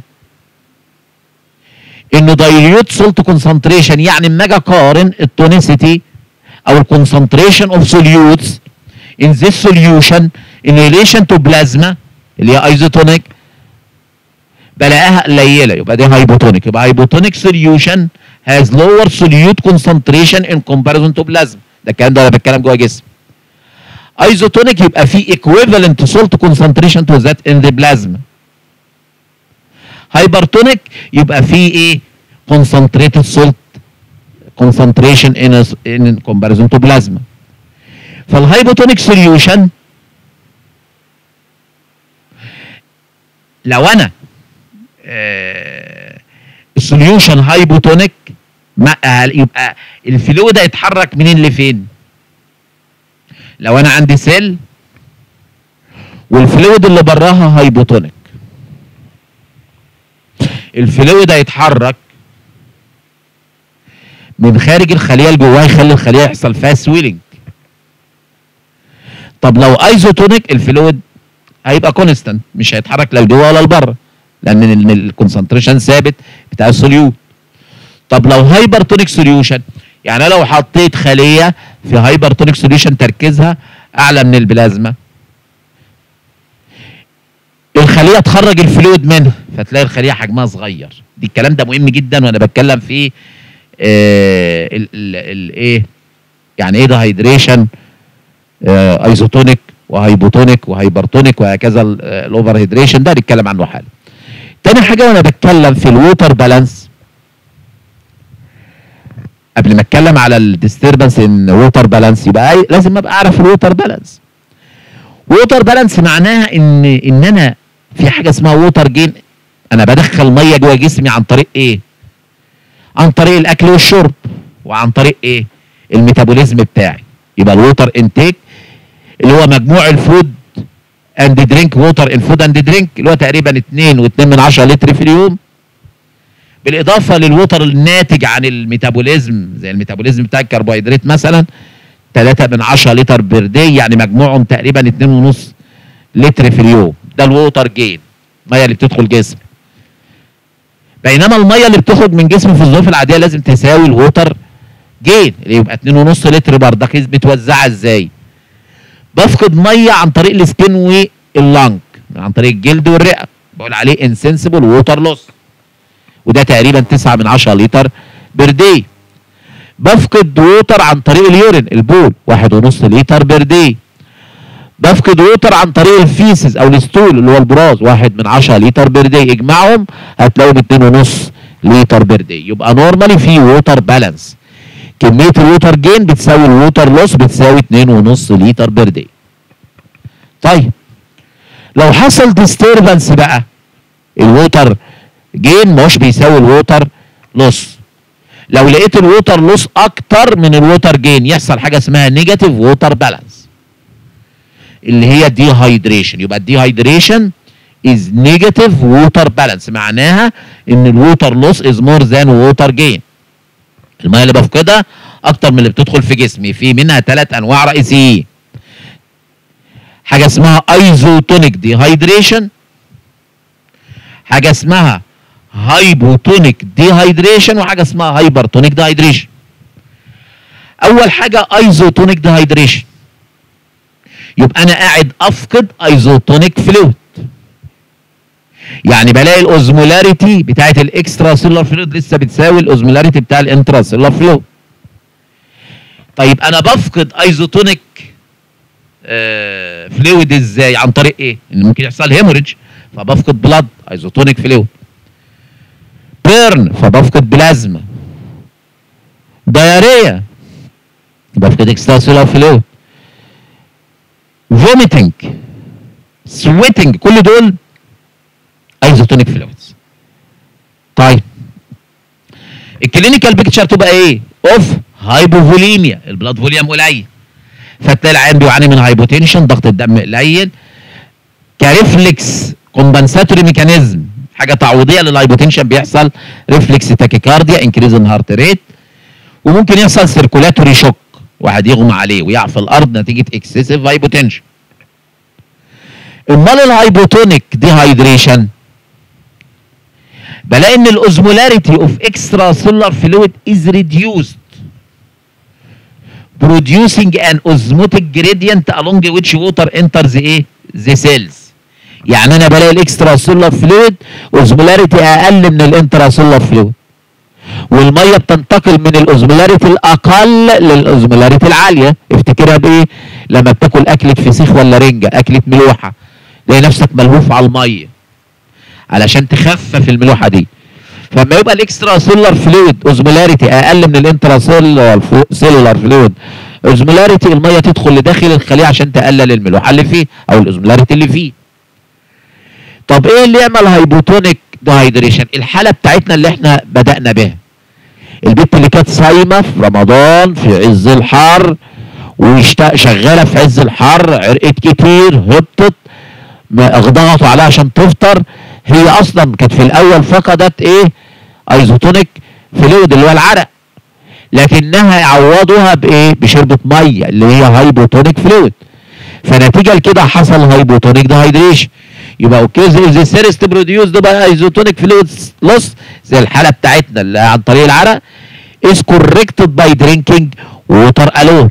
انه دايليوت سولت كونسنتريشن يعني اما اجي اقارن التونيسيتي او الكونسنتريشن اوف سوليوتس in this solution in relation to plasma اللي هي ايزوتونيك بلاقيها قليله يبقى دي هايبوتونيك يبقى هايبوتونيك سوليوشن has lower solute concentration in comparison to plasma ده الكلام ده انا بتكلم جوه جسم ايزوتونيك يبقى في equivalent salt concentration to that in the plasma هايبرتونيك يبقى في ايه concentrated salt concentration in, a, in comparison to plasma فالهايبوتونيك سوليوشن لو انا آه والسوليوشن هايبوتونيك ما يبقى الفلويد هيتحرك منين لفين لو انا عندي سيل والفلويد اللي براها هايبوتونيك الفلويد هيتحرك من خارج الخليه لجواها يخلي الخليه يحصل فيها سويلنج طب لو ايزوتونيك الفلويد هيبقى كونستانت مش هيتحرك لا لجوه ولا لبره لان الكونسنتريشن ثابت بتاع السوليوت طب لو هايبرتونيك سوليوشن يعني أنا لو حطيت خليه في هايبرتونيك سوليوشن تركيزها اعلى من البلازما الخليه تخرج الفلويد منها فتلاقي الخليه حجمها صغير دي الكلام ده مهم جدا وانا بتكلم في آه الايه يعني ايه ده هيدريشن آه ايزوتونيك وهايبوتونيك وهايبرتونيك وهكذا الاوفر هيدريشن ده نتكلم عنه حالا تاني حاجه وانا بتكلم في الووتر بالانس قبل ما اتكلم على الديستربنس ان ووتر بالانس يبقى لازم ابقى اعرف الووتر بالانس ووتر بالانس معناها ان ان انا في حاجه اسمها ووتر جين انا بدخل ميه جوه جسمي عن طريق ايه عن طريق الاكل والشرب وعن طريق ايه الميتابوليزم بتاعي يبقى الووتر انتيك اللي هو مجموع الفود اند درينك ووتر الفود اند درينك اللي هو تقريبا 2 و2 من 10 لتر في اليوم بالاضافه للوتر الناتج عن الميتابوليزم زي الميتابوليزم بتاع الكربوهيدرات مثلا 3 من 10 لتر بير داي يعني مجموعهم تقريبا 2.5 لتر في اليوم ده الووتر جين الميه اللي بتدخل جسم بينما الميه اللي بتخرج من جسم في الظروف العاديه لازم تساوي الووتر جين اللي يبقى 2.5 لتر بردك متوزعه ازاي بفقد ميه عن طريق السكين واللنج عن طريق الجلد والرئه بقول عليه انسنسبل ووتر لوس وده تقريبا 9 من 10 لتر بير داي بفقد ووتر عن طريق اليورين البول واحد ونص لتر بير داي بفقد ووتر عن طريق الفيسز او الستول اللي هو البراز واحد من 10 لتر بير داي اجمعهم هتلاقيهم اتنين ونص لتر بير داي يبقى نورمالي في ووتر بالانس كمية الووتر جين بتساوي الووتر لوس بتساوي اتنين ونص لتر بير داي طيب لو حصل ديستربنس بقى الووتر جين مش بيساوي الووتر لوس لو لقيت الووتر لوس اكتر من الووتر جين يحصل حاجه اسمها نيجاتيف ووتر بالانس اللي هي دي هايدريشن يبقى الدي هايدريشن از نيجاتيف ووتر بالانس معناها ان الووتر لوس از مور ذان ووتر جين الميه اللي بفقدها اكتر من اللي بتدخل في جسمي في منها ثلاث انواع رئيسيين حاجه اسمها ايزوتونيك دي هايدريشن حاجه اسمها هايبوتونيك دي هايدريشن وحاجه اسمها هايبرتونيك دي هايدريشن اول حاجه ايزوتونيك دي هايدريشن يبقى انا قاعد افقد ايزوتونيك فلويد يعني بلاقي الاوزمولاريتي بتاعت الاكسترا سيلولار فلويد لسه بتساوي الاوزمولاريتي بتاع الانترا سيلولار فلويد طيب انا بفقد ايزوتونيك آه فلويد ازاي عن طريق ايه ان ممكن يحصل هيموريدج فبفقد بلاد ايزوتونيك فلويد بيرن فبفقد بلازما دايريا بفقد اكسترا سيلولار فلويد فوميتنج سويتنج كل دول ايزوتونيك فلويدز طيب الكلينيكال بيكتشر تبقى ايه اوف هايبوفوليميا البلاد فوليوم قليل فتلاقي العيان بيعاني من هايبوتنشن ضغط الدم قليل كريفلكس كومبنساتوري ميكانيزم حاجه تعويضيه للهايبوتنشن بيحصل ريفلكس تاكيكارديا انكريز ان هارت ريت وممكن يحصل سيركولاتوري شوك واحد يغمى عليه ويقع في الارض نتيجه اكسسيف هايبوتنشن امال الهايبوتونيك دي هايدريشن بلاقي ان الاوزمولاريتي اوف اكسترا سيلولار فلويد از ريديوسد producing an osmotic gradient along which water enters ايه the cells يعني انا بلاقي الاكسترا سيلولار فلويد اوزمولاريتي اقل من الانترا سيلولار فلويد والميه بتنتقل من الاوزمولاريتي الاقل للاوزمولاريتي العاليه افتكرها بايه لما بتاكل اكله فسيخ ولا رنجه اكله ملوحه تلاقي نفسك ملهوف على الميه علشان تخفف الملوحه دي فلما يبقى الاكسترا سيلولار فلويد اوزمولاريتي اقل من الانترا سيلولار فلويد اوزمولاريتي الميه تدخل لداخل الخليه عشان تقلل الملوحه اللي فيه او الاوزمولاريتي اللي فيه طب ايه اللي يعمل هايبوتونيك دهايدريشن الحاله بتاعتنا اللي احنا بدانا بها البنت اللي كانت صايمه في رمضان في عز الحر وشغاله في عز الحر عرقت كتير هبطت ما ضغطوا عليها عشان تفطر هي اصلا كانت في الاول فقدت ايه ايزوتونيك فلويد اللي هو العرق لكنها يعوضوها بايه بشربة ميه اللي هي هايبوتونيك فلويد فنتيجه لكده حصل هايبوتونيك دهايدريشن يبقى اوكي زي ذا سيرست بروديوس ده بقى ايزوتونيك فلويد لوس زي الحاله بتاعتنا اللي عن طريق العرق is corrected by drinking water alone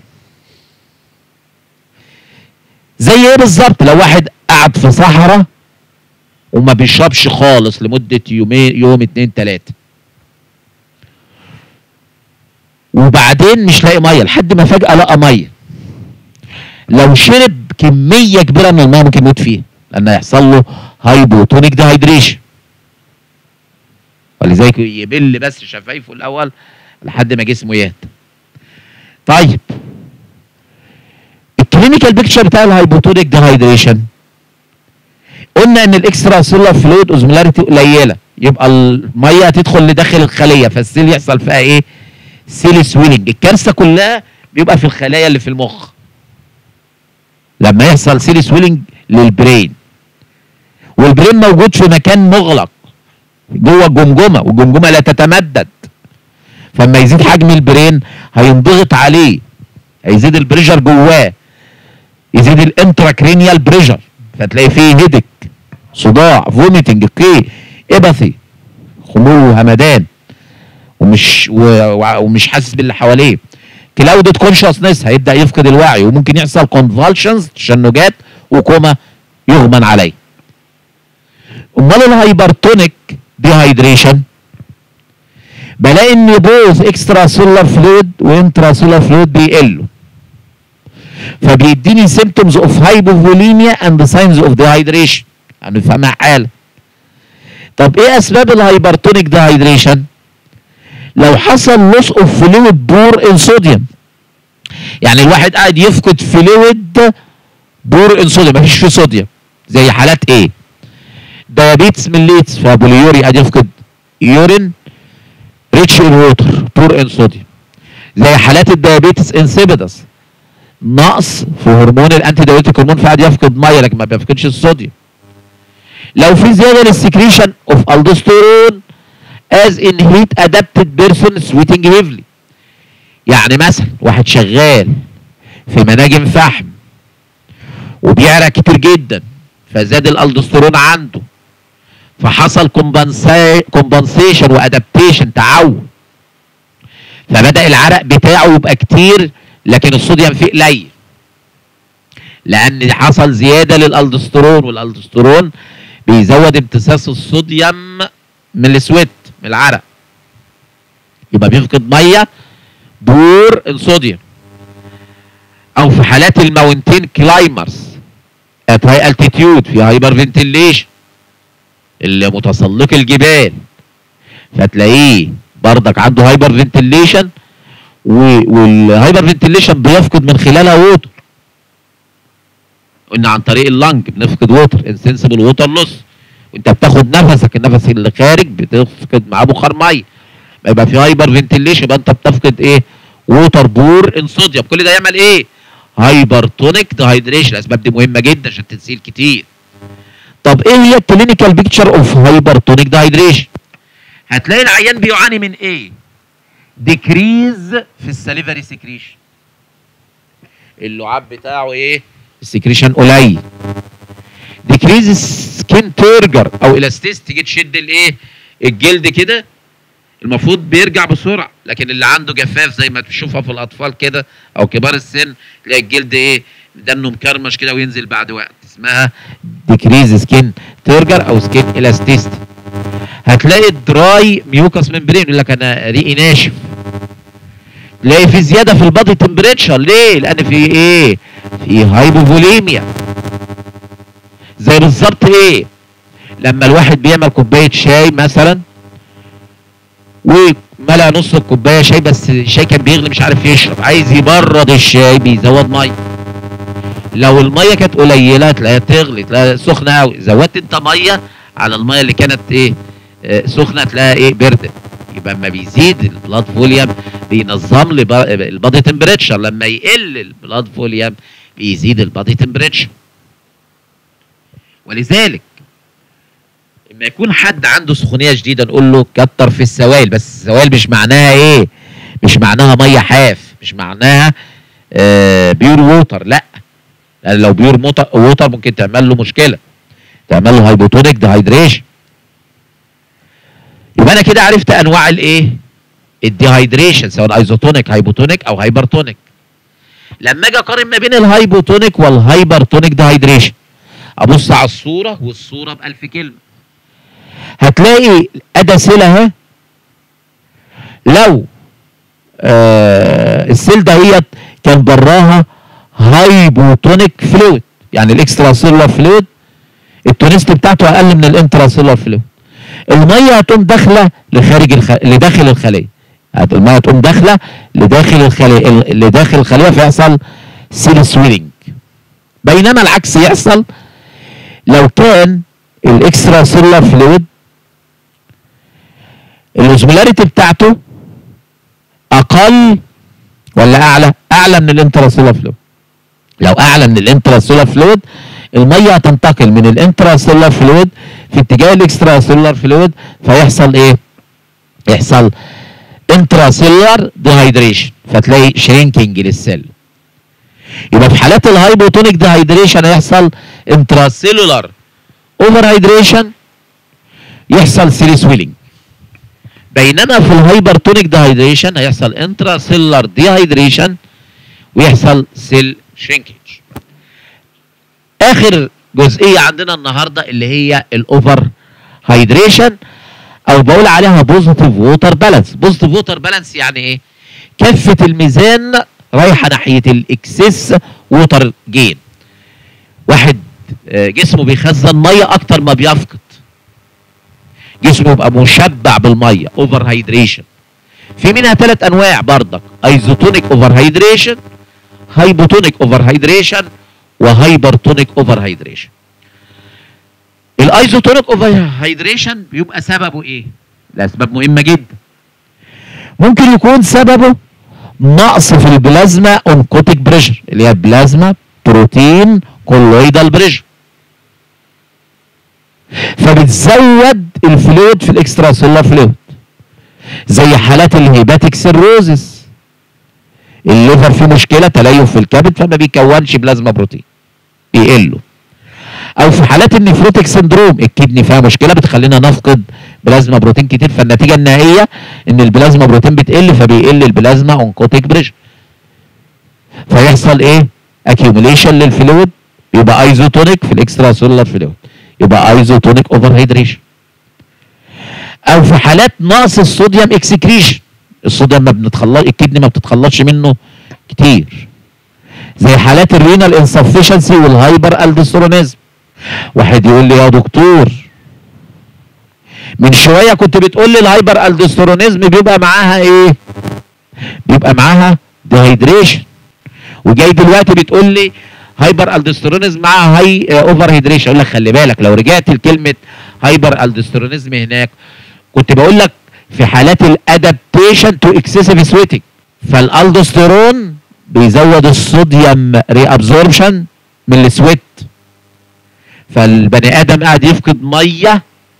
زي ايه بالظبط لو واحد قعد في صحراء وما بيشربش خالص لمدة يومين يوم اتنين تلاتة وبعدين مش لاقي ميه لحد ما فجأة لقى ميه لو شرب كمية كبيرة من الميه ممكن يموت فيها لأن هيحصل له هايبوتونيك دهايدريشن ولذلك يبل بس شفايفه الأول لحد ما جسمه يهدى طيب الكلينيكال بيكتشر بتاع الهايبوتونيك دهايدريشن قلنا ان الاكسترا سيلولار فلويد اوزمولاريتي قليله يبقى الميه هتدخل لداخل الخليه فالسيل يحصل فيها ايه؟ سيل سويلنج الكارثه كلها بيبقى في الخلايا اللي في المخ لما يحصل سيل سويلنج للبرين والبرين موجود في مكان مغلق جوه الجمجمه والجمجمه لا تتمدد فلما يزيد حجم البرين هينضغط عليه هيزيد البريشر جواه يزيد الانتراكرينيال بريشر فتلاقي فيه هيدك صداع فوميتنج كي اباثي خمول وهمدان ومش و... و- ومش حاسس باللي حواليه كلاودد كونشسنس هيبدا يفقد الوعي وممكن يحصل كونفالشنز تشنجات وكوما يغمى عليه امال الهايبرتونيك ديهايدريشن بلاقي ان بوث اكسترا سيلولار فلويد وانترا سيلولار فلويد بيقلوا فبيديني symptoms of hypovolemia and signs of dehydration يعني فما حالة طب ايه اسباب الهايبرتونيك دهايدريشن لو حصل loss of fluid poor in sodium يعني الواحد قاعد يفقد فلويد بور ان صوديوم مفيش فيه صوديوم زي حالات ايه ديابيتس ميليتس فبوليوري قاعد يفقد يورين ريتش ان ووتر بور ان صوديوم زي حالات الديابيتس انسيبيدس نقص في هرمون الانتي دايوريتيك هرمون فقاعد يفقد ميه لكن ما بيفقدش الصوديوم لو في زياده للسكريشن اوف الدوستيرون از ان هيت ادابتد بيرسون سويتنج هيفلي يعني مثلا واحد شغال في مناجم فحم وبيعرق كتير جدا فزاد الالدوستيرون عنده فحصل كومبنسيشن وادابتيشن تعود فبدا العرق بتاعه يبقى كتير لكن الصوديوم فيه قليل لان حصل زياده للالدوستيرون والالدوستيرون بيزود امتصاص الصوديوم من السويت من العرق يبقى بيفقد ميه بور الصوديوم او في حالات الماونتين كلايمرز ات هاي التيتيود في هايبر فنتيليشن اللي متسلق الجبال فتلاقيه بردك عنده هايبر فنتيليشن والهايبر فنتيليشن بيفقد من خلالها ووتر قلنا عن طريق اللنج بنفقد ووتر انسنسبل ووتر لوس وانت بتاخد نفسك النفس اللي خارج بتفقد معاه بخار ميه يبقى في هايبر فنتيليشن يبقى انت بتفقد ايه ووتر بور ان صوديوم كل ده يعمل ايه هايبرتونيك دهايدريشن الاسباب دي مهمه جدا عشان تنسيل كتير طب ايه هي الكلينيكال بيكتشر اوف هايبرتونيك دهايدريشن هتلاقي العيان بيعاني من ايه ديكريز في السليفري سكريشن اللعاب بتاعه ايه السكريشن قليل ديكريز سكين تيرجر او الاستيس تيجي تشد الايه الجلد كده المفروض بيرجع بسرعه لكن اللي عنده جفاف زي ما تشوفها في الاطفال كده او كبار السن تلاقي الجلد ايه دمه مكرمش كده وينزل بعد وقت اسمها ديكريز سكين تيرجر او سكين الاستيستي هتلاقي الدراي ميوكس ممبرين يقول لك انا ريقي ناشف تلاقي في زياده في البادي تمبريتشر ليه لان في ايه في هايبوفوليميا زي بالظبط ايه لما الواحد بيعمل كوبايه شاي مثلا وملأ نص الكوبايه شاي بس الشاي كان بيغلي مش عارف يشرب عايز يبرد الشاي بيزود ميه لو الميه كانت قليله تلاقيها تغلي تلاقيها سخنه قوي زودت انت ميه على الميه اللي كانت ايه آه، سخنه تلاقيها ايه بردت يبقى اما بيزيد البلاد فوليوم بينظم لي با- البادي تمبريتشر لما يقل البلاد فوليوم بيزيد البادي تمبريتشر ولذلك لما يكون حد عنده سخونيه شديده نقول له كتر في السوائل بس السوائل مش معناها ايه مش معناها ميه حاف مش معناها آه بيور ووتر لا لان لو بيور موتر ووتر ممكن تعمل له مشكله تعمل له هايبوتونيك ديهايدريشن يبقى انا كده عرفت انواع الايه الديهايدريشن سواء ايزوتونيك هايبوتونيك او هايبرتونيك لما اجي اقارن ما بين الهايبوتونيك والهايبرتونيك ديهايدريشن ابص على الصوره والصوره بألف كلمه هتلاقي ادى سيل اهي لو آه السيل دهيت كان براها هايبوتونيك فلويد يعني الاكسترا سيلولار فلويد التونست بتاعته اقل من الانترا سيلولار فلويد الميه هتقوم داخله لخارج الخ... لداخل الخليه هت- الميه هتقوم داخله لداخل الخليه ال- لداخل الخليه فيحصل سيل سويلنج بينما العكس يحصل لو كان الاكسترا سيلولار فلويد الاوزمولاريتي بتاعته اقل ولا اعلى اعلى من الانتراسيلولار فلويد لو اعلى من الانتراسيلولار فلويد الميه هتنتقل من الانتراسيلولار فلويد في اتجاه الاكسترا سيلولار فلويد فيحصل ايه يحصل انتراسيلولار ديهايدريشن فتلاقي شرينكينج للسيل يبقى في حالات الهايبوتونيك ديهايدريشن هيحصل انتراسيلولار اوفر هايدريشن يحصل سيل سويلنج بينما في الهايبرتونيك ديهايدريشن هيحصل انترا سيلولار ديهايدريشن ويحصل سيل شرينكيج اخر جزئيه عندنا النهارده اللي هي الاوفر هايدريشن او بقول عليها بوزيتيف ووتر بالانس بوزيتيف ووتر بالانس يعني ايه كفه الميزان رايحه ناحيه الاكسس ووتر جين واحد آه، جسمه بيخزن ميه اكتر ما بيفقد جسمه يبقى مشبع بالميه اوفر هايدريشن في منها ثلاث انواع برضك ايزوتونيك اوفر هايدريشن هايبوتونيك اوفر هايدريشن وهايبرتونيك اوفر هايدريشن الايزوتونيك اوفر هايدريشن بيبقى سببه ايه الاسباب مهمه جدا ممكن يكون سببه نقص في البلازما اونكوتيك بريشر اللي هي بلازما بروتين كولويدال بريشر فبتزود الفلويد في الاكسترا سيلولار فلويد زي حالات الهيباتيك سيروزس الليفر فيه مشكله تليف في الكبد فما بيكونش بلازما بروتين بيقله او في حالات النفروتيك سندروم الكدني فيها مشكله بتخلينا نفقد بلازما بروتين كتير فالنتيجه النهائيه ان البلازما بروتين بتقل فبيقل البلازما اونكوتيك بريشر فيحصل ايه اكيوميليشن للفلويد يبقى ايزوتونيك في الاكسترا سيلولار فلويد يبقى ايزوتونيك اوفر هيدريشن او في حالات نقص الصوديوم اكسكريشن الصوديوم ما بنتخلص الكدني ما بتتخلصش منه كتير زي حالات الرينال انسفشنسي والهايبر الدسترونيزم واحد يقول لي يا دكتور من شويه كنت بتقول لي الهايبر الدسترونيزم بيبقى معاها ايه بيبقى معاها ديهايدريشن وجاي دلوقتي بتقول لي هايبر الدسترونيزم معاها هاي اوفر هيدريشن اقول لك خلي بالك لو رجعت لكلمه هايبر الدسترونيزم هناك كنت بقول لك في حالات الادابتيشن تو اكسسيف سويتنج فالالدوستيرون بيزود الصوديوم ري ابزوربشن من السويت فالبني ادم قاعد يفقد ميه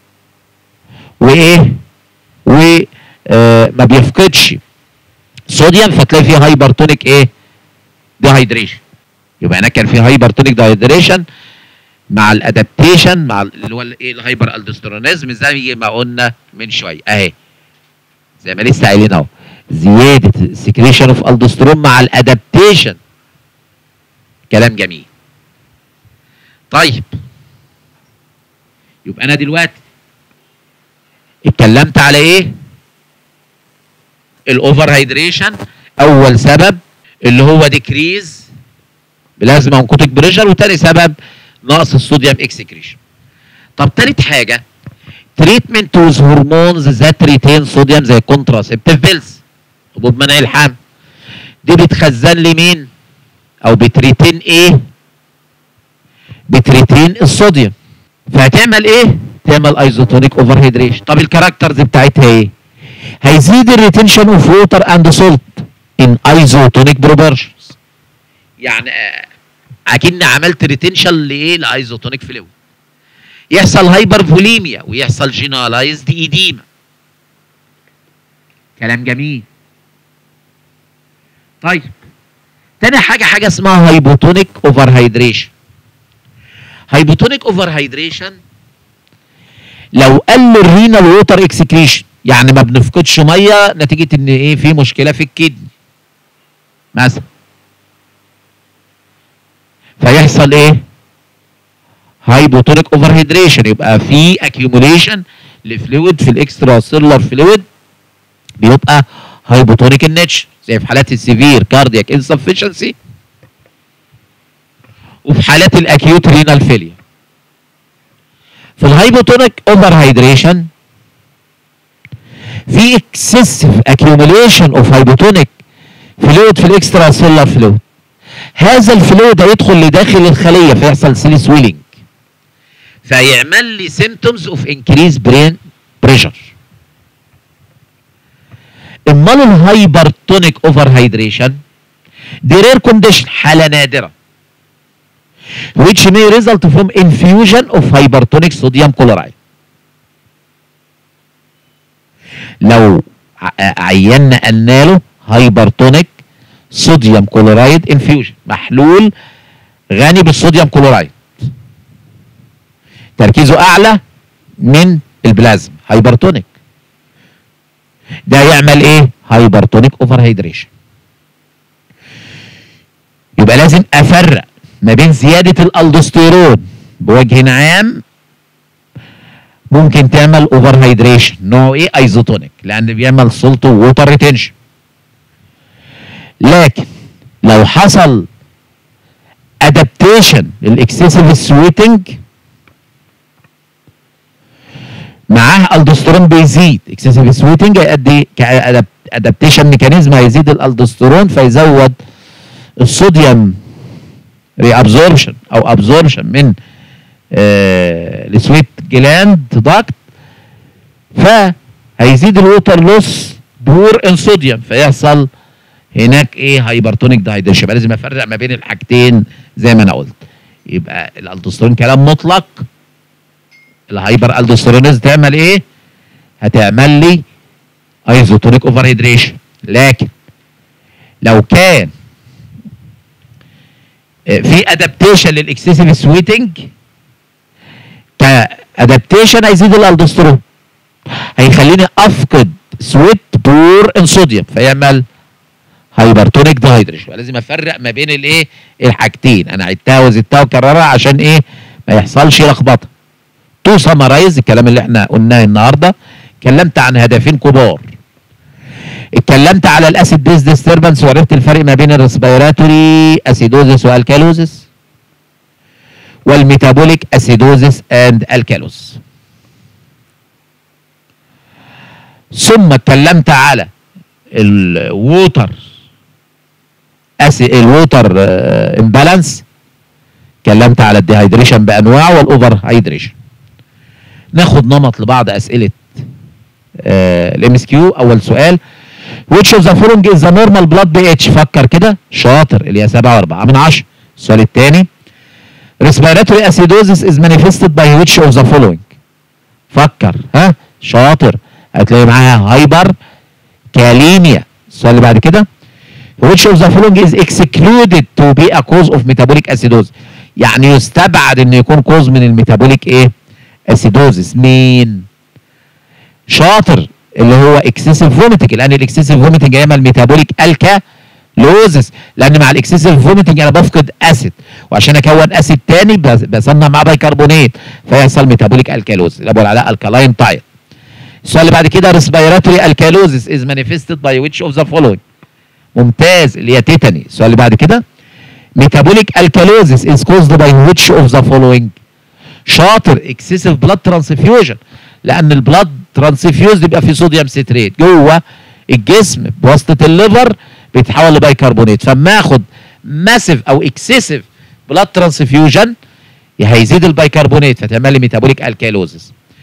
وايه و آه ما بيفقدش صوديوم فتلاقي فيه هايبرتونيك ايه ديهايدريشن يبقى هناك كان في هايبرتونيك ديهايدريشن مع الادابتيشن مع ال- اللي هو الايه الهايبر الدسترونيزم زي ما قلنا من شويه اهي زي ما لسه قايلين اهو زياده سكريشن اوف الدسترون مع الادابتيشن كلام جميل طيب يبقى انا دلوقتي اتكلمت على ايه الاوفر هيدريشن اول سبب اللي هو ديكريز بلازما انكوتيك بريشر وتاني سبب نقص الصوديوم اكسكريشن طب تالت حاجه تريتمنت وذ هرمونز ذات ريتين صوديوم زي كونتراسيبتيف بيلز حبوب منع الحمل دي بتخزن لي مين او بتريتين ايه بتريتين الصوديوم فهتعمل ايه تعمل ايزوتونيك اوفر هيدريشن طب الكاركترز بتاعتها ايه هيزيد الريتنشن اوف ووتر اند سولت ان ايزوتونيك بروبرشنز يعني آه، اكن عملت ريتنشن لايه لايزوتونيك فلويد يحصل هايبر فوليميا ويحصل جينالايزد ايديما كلام جميل طيب تاني حاجه حاجه اسمها هايبوتونيك اوفر هيدريشن هايبوتونيك اوفر هيدريشن لو قل الرينال ووتر اكسكريشن يعني ما بنفقدش ميه نتيجه ان ايه في مشكله في الكدني مثلا فيحصل ايه هايبوتونيك اوفر هيدريشن يبقى في اكيوميليشن لفلويد في الاكسترا سيلولار فلويد بيبقى هايبوتونيك النتش زي في حالات السيفير كاردياك انسفشنسي وفي حالات الاكيوت رينال فيلير في الهايبوتونيك اوفر هيدريشن في اكسسيف اكيوميليشن اوف هايبوتونيك فلويد في الاكسترا سيلولار فلويد هذا الفلويد هيدخل لداخل الخليه فيحصل سيل سويلنج فيعمل لي سيمتومز اوف انكريز برين بريشر امال الهايبرتونيك اوفر هيدريشن دي رير كونديشن حاله نادره which may result from infusion of hypertonic sodium chloride لو ع- عينا قلنا له هايبرتونيك صوديوم كلورايد انفيوجن محلول غني بالصوديوم كلورايد تركيزه اعلى من البلازما هايبرتونيك ده يعمل ايه هايبرتونيك اوفر هيدريشن يبقى لازم افرق ما بين زياده الالدوستيرون بوجه عام ممكن تعمل اوفر هيدريشن نوعه ايه ايزوتونيك لان بيعمل سولت ووتر ريتنشن لكن لو حصل ادابتيشن للاكسسيف سويتنج معاه الدوستيرون بيزيد اكسسيف سويتنج هيؤدي كادابتيشن ميكانيزم هيزيد الالدوستيرون فيزود الصوديوم ري ابزوربشن او ابزوربشن من آه السويت جلاند داكت فهيزيد الووتر لوس بور ان صوديوم فيحصل هناك ايه هايبرتونيك دايدريشن يبقى لازم افرق ما بين الحاجتين زي ما انا قلت يبقى الالدوستيرون كلام مطلق الهايبر الدوستيرونيز تعمل ايه هتعمل لي ايزوتونيك اوفر هيدريشن لكن لو كان آه، في ادابتيشن للاكسسيف سويتنج كادابتيشن هيزيد الالدوستيرون هيخليني افقد سويت بور ان صوديوم فيعمل هايبرتونيك دايدريشن لازم افرق ما بين الايه الحاجتين انا عدتها وزدتها وكررها عشان ايه ما يحصلش لخبطه تو سمرايز الكلام اللي احنا قلناه النهارده اتكلمت عن هدفين كبار اتكلمت على الاسيد بيز ديستربنس وعرفت الفرق ما بين الريسبيراتوري اسيدوزس والكالوزس والميتابوليك اسيدوزس اند الكالوز ثم اتكلمت على الووتر اسي الووتر امبالانس اتكلمت على الديهايدريشن بانواعه والاوفر هايدريشن ناخد نمط لبعض اسئله الام اس كيو اول سؤال which of the following is the normal blood pH فكر كده شاطر اللي هي 7 و4 من 10 السؤال الثاني respiratory acidosis is manifested by which of the following فكر ها شاطر هتلاقي معاها هايبر كاليميا السؤال اللي بعد كده which of the following is excluded to be a cause of metabolic acidosis يعني يستبعد انه يكون كوز من الميتابوليك ايه اسيدوزس مين شاطر اللي هو اكسسيف فوميتنج لان الاكسسيف فوميتنج يعمل ميتابوليك الكالوزس لان مع الاكسسيف فوميتنج انا بفقد اسيد وعشان اكون اسيد تاني بس- بصنع معاه بايكربونات فيحصل ميتابوليك الكالوز اللي بقول عليها الكالاين تايب السؤال اللي بعد كده ريسبيراتوري الكالوزس از مانيفستد باي ويتش اوف ذا فولوينج ممتاز اللي هي تيتاني السؤال اللي بعد كده metabolic alkalosis is caused by which of the following شاطر excessive blood transfusion لان البلاد ترانسفيوز يبقى فيه صوديوم ستريت جوه الجسم بواسطه الليفر بيتحول لبيكربونات فاما اخد ماسيف او اكسسيف بلاد ترانسفيوجن هيزيد البيكربونات فتعمل لي ميتابوليك الكالوزس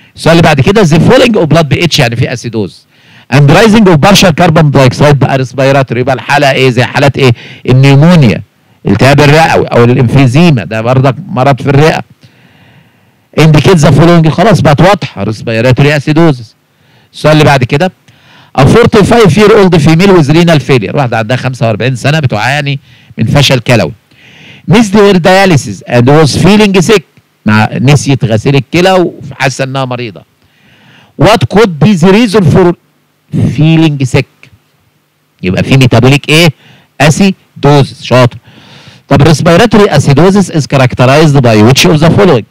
السؤال اللي بعد كده the falling of blood pH يعني في اسيدوز and rising of partial carbon dioxide بقى ريسبيراتوري يبقى الحاله ايه زي حالات ايه النيمونيا التهاب الرئوي او الانفيزيما ده برضك مرض في الرئه indicate the following خلاص بقت واضحه ريسبيراتوري اسيدوزس السؤال اللي بعد كده A 45 year old female with renal failure واحدة عندها 45 سنة بتعاني من فشل كلوي missed her dialysis and was feeling sick مع نسيت غسيل الكلى وحاسة انها مريضة what could be the reason for feeling sick يبقى في ميتابوليك ايه acidosis شاطر طب respiratory acidosis is characterized by which of the following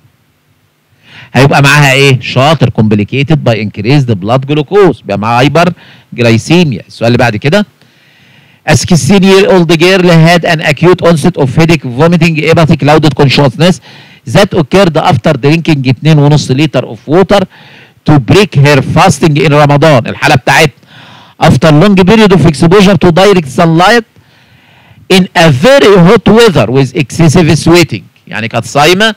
هيبقى معاها ايه شاطر complicated by increased blood glucose يبقى معاها هايبر جلايسيميا السؤال اللي بعد كده A 16 year old girl had an acute onset of headache, vomiting, hepatic, clouded consciousness that occurred after drinking 2.5 liter of water to break her fasting in Ramadan. الحالة بتاعتنا after long period of exposure to direct sunlight in a very hot weather with excessive sweating. يعني كانت صايمة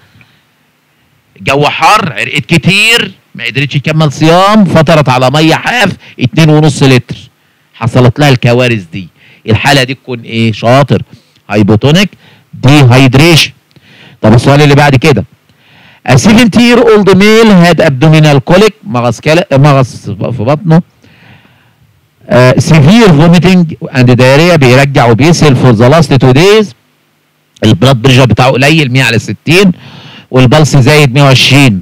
جو حر عرقت كتير ما قدرتش تكمل صيام فطرت على ميه حاف 2.5 لتر حصلت لها الكوارث دي الحاله دي تكون ايه شاطر هايبوتونيك دي هايدريشن طب السؤال اللي بعد كده A 70 year old male had abdominal colic مغص كلا مغص في بطنه uh, severe vomiting and diarrhea بيرجع وبيسهل for the last two days البلاد بريشر بتاعه قليل 100 على 60 والبلس زايد 120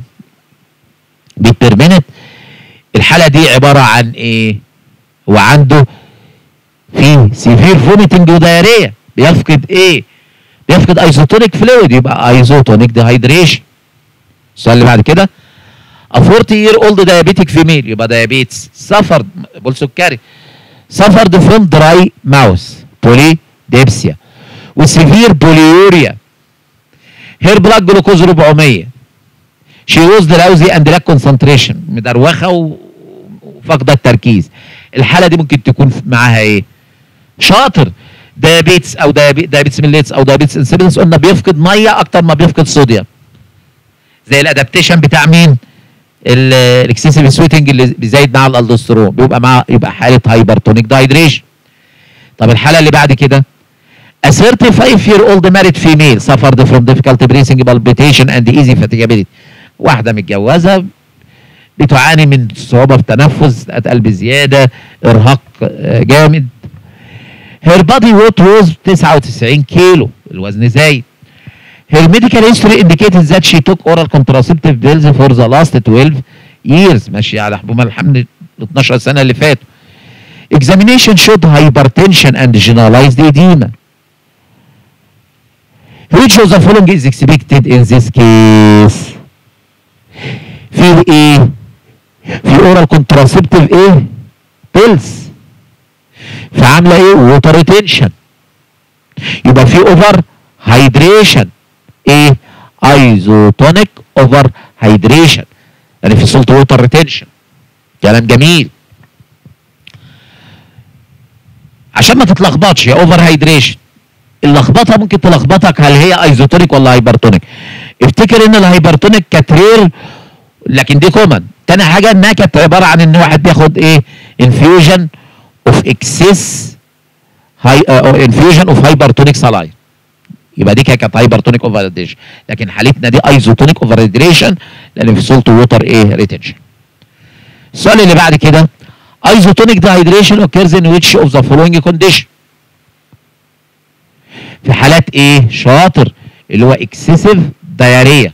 بيت بير مينت الحاله دي عباره عن ايه؟ هو عنده في سيفير فوميتنج ودايريا بيفقد ايه؟ بيفقد ايزوتونيك فلويد يبقى ايزوتونيك ديهايدريشن السؤال اللي بعد كده A 40 year old diabetic female يبقى diabetes suffered بقول سكري suffered from dry mouth polydipsia وسيفير بوليوريا هير بلاك جلوكوز 400 شي ووز دراوزي اند لاك كونسنتريشن مدروخه و- وفاقده التركيز الحاله دي ممكن تكون معاها ايه شاطر دايابيتس او دايابي- دايابيتس ميليتس او دايابيتس انسيبيدنس قلنا بيفقد ميه اكتر ما بيفقد صوديوم زي الادابتيشن بتاع مين الاكسسيف سويتنج اللي بيزايد مع الالدوسترون بيبقى مع يبقى حاله هايبرتونيك دايدريشن طب الحاله اللي بعد كده A 35 year old married female suffered from difficult breathing, palpitation and easy fatigability. واحدة متجوزة بتعاني من صعوبة في التنفس، قلب زيادة، إرهاق آه، جامد. Her body weight was 99 كيلو، الوزن زايد. Her medical history indicated that she took oral contraceptive pills for the last 12 years. ماشية على حبوب الحمل ال 12 سنة اللي فاتوا. Examination showed hypertension and generalized edema. Which of the following is expected in this case? في ايه؟ في oral contraceptive ايه؟ pills. فعامله ايه؟ water retention. يبقى في over hydration. ايه؟ isotonic over hydration. يعني في salt water retention. كلام جميل. عشان ما تتلخبطش يا اوفر هايدريشن اللخبطه ممكن تلخبطك هل هي ايزوتونيك ولا هايبرتونيك افتكر ان الهايبرتونيك كانت رير لكن دي كومن تاني حاجه انها كانت عباره عن ان واحد بياخد ايه انفيوجن اوف اكسس هاي انفيوجن اوف هايبرتونيك سلاين يبقى دي كانت هايبرتونيك اوفر هايدريشن لكن حالتنا دي ايزوتونيك اوفر هايدريشن لان في سولت ووتر ايه ريتنشن السؤال اللي بعد كده isotonic dehydration occurs in which of the following condition في حالات ايه شاطر اللي هو excessive diarrhea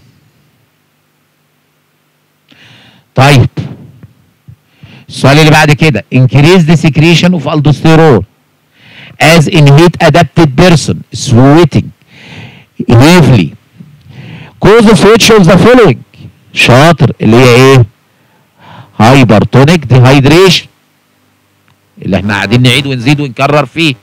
طيب السؤال اللي بعد كده increase the secretion of aldosterone as in heat adapted person sweating heavily cause of which of the following شاطر اللي هي ايه هايبرتونيك ديهايدريشن اللي احنا قاعدين نعيد ونزيد ونكرر فيه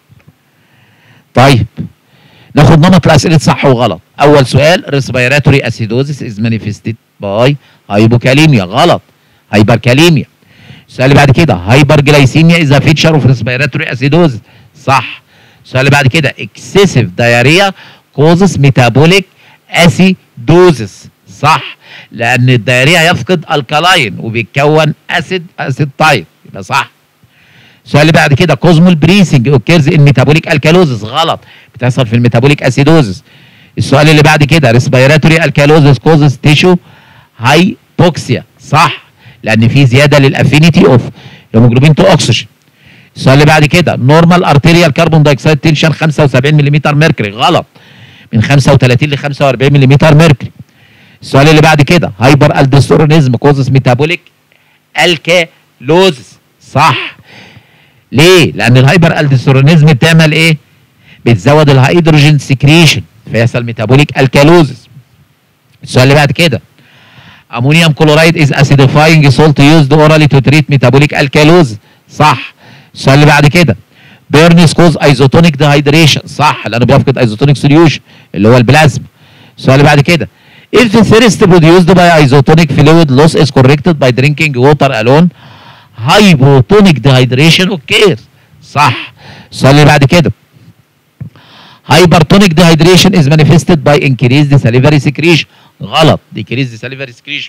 طيب ناخد نمط الاسئله صح وغلط اول سؤال ريسبيراتوري اسيدوزيس از مانيفستد باي هايبوكاليميا غلط هايبركاليميا السؤال اللي بعد كده هايبر جلايسيميا از فيتشر اوف ريسبيراتوري اسيدوزيس صح السؤال اللي بعد كده اكسسيف دايريا كوزس ميتابوليك اسيدوزيس صح لان الدايريه يفقد الكالاين وبيتكون اسيد اسيد تايب يبقى صح السؤال اللي بعد كده كوزمول بريسنج اوكيرز ان ميتابوليك الكالوزس غلط بتحصل في الميتابوليك اسيدوزس السؤال اللي بعد كده ريسبيراتوري الكالوزس كوزس تيشو هايبوكسيا صح لان في زياده للافينيتي اوف هيموجلوبين تو اوكسجين السؤال اللي بعد كده نورمال ارتيريال كربون دايوكسيد تنشن 75 ملم ميركوري غلط من 35 ل 45 ملم ميركوري السؤال اللي بعد كده هايبر الدستورونيزم كوزس ميتابوليك الكالوزس صح ليه؟ لان الهايبر الدستورونيزم بتعمل ايه؟ بتزود الهيدروجين سكريشن فيحصل ميتابوليك الكالوزس السؤال اللي بعد كده امونيوم كلورايد از اسيديفاينج سولت يوزد اورالي تو تريت ميتابوليك الكالوز صح السؤال اللي بعد كده بيرنس كوز ايزوتونيك ديهايدريشن صح لانه بيفقد ايزوتونيك سوليوشن اللي هو البلازما السؤال اللي بعد كده if the thirst produced by isotonic fluid loss is corrected by drinking water alone hypotonic dehydration occurs صح السؤال اللي بعد كده hypertonic dehydration is manifested by increased salivary secretion غلط decreased salivary secretion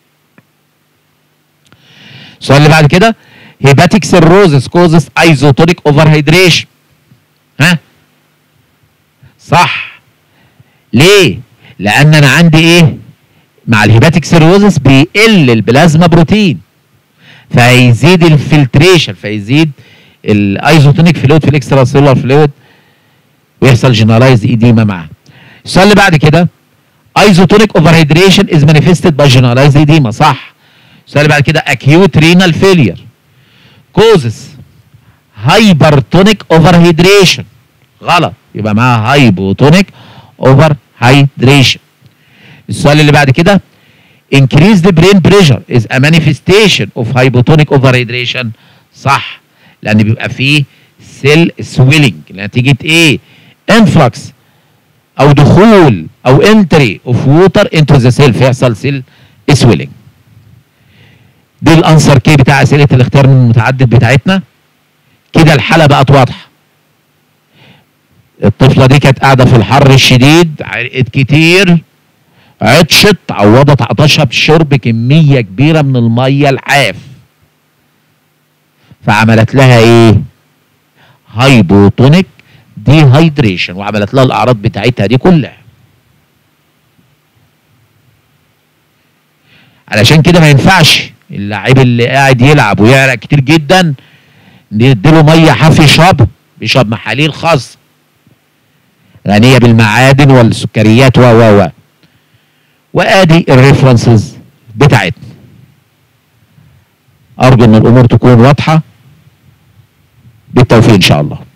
السؤال اللي بعد كده hepatic cirrhosis causes isotonic overhydration ها صح ليه لان انا عندي ايه مع الهيباتيك سيروزس بيقل البلازما بروتين فيزيد الفلتريشن فيزيد الايزوتونيك فلويد في الاكسترا سيلولار فلويد ويحصل جنرالايز ايديما معاه السؤال اللي بعد كده ايزوتونيك اوفر هيدريشن از مانيفستد باي جنرالايز ايديما صح السؤال اللي بعد كده اكيوت رينال فيلير كوزز هايبرتونيك اوفر هيدريشن غلط يبقى معاها هايبوتونيك اوفر هيدريشن السؤال اللي بعد كده increased brain pressure is a manifestation of hypotonic overhydration صح لان بيبقى فيه سيل سويلنج نتيجه ايه influx او دخول او entry of water into the cell فيحصل سيل سويلنج دي الانسر كي بتاع اسئله الاختيار من المتعدد بتاعتنا كده الحاله بقت واضحه الطفله دي كانت قاعده في الحر الشديد عرقت كتير عطشت عوضت عطشها بشرب كميه كبيره من الميه العاف فعملت لها ايه هايبوتونيك دي هايدريشن وعملت لها الاعراض بتاعتها دي كلها علشان كده ما ينفعش اللاعب اللي قاعد يلعب ويعرق كتير جدا نديله ميه حافي يشرب بيشرب محاليل خاصه غنيه بالمعادن والسكريات و و و وادي الريفرنسز بتاعتنا ارجو ان الامور تكون واضحه بالتوفيق ان شاء الله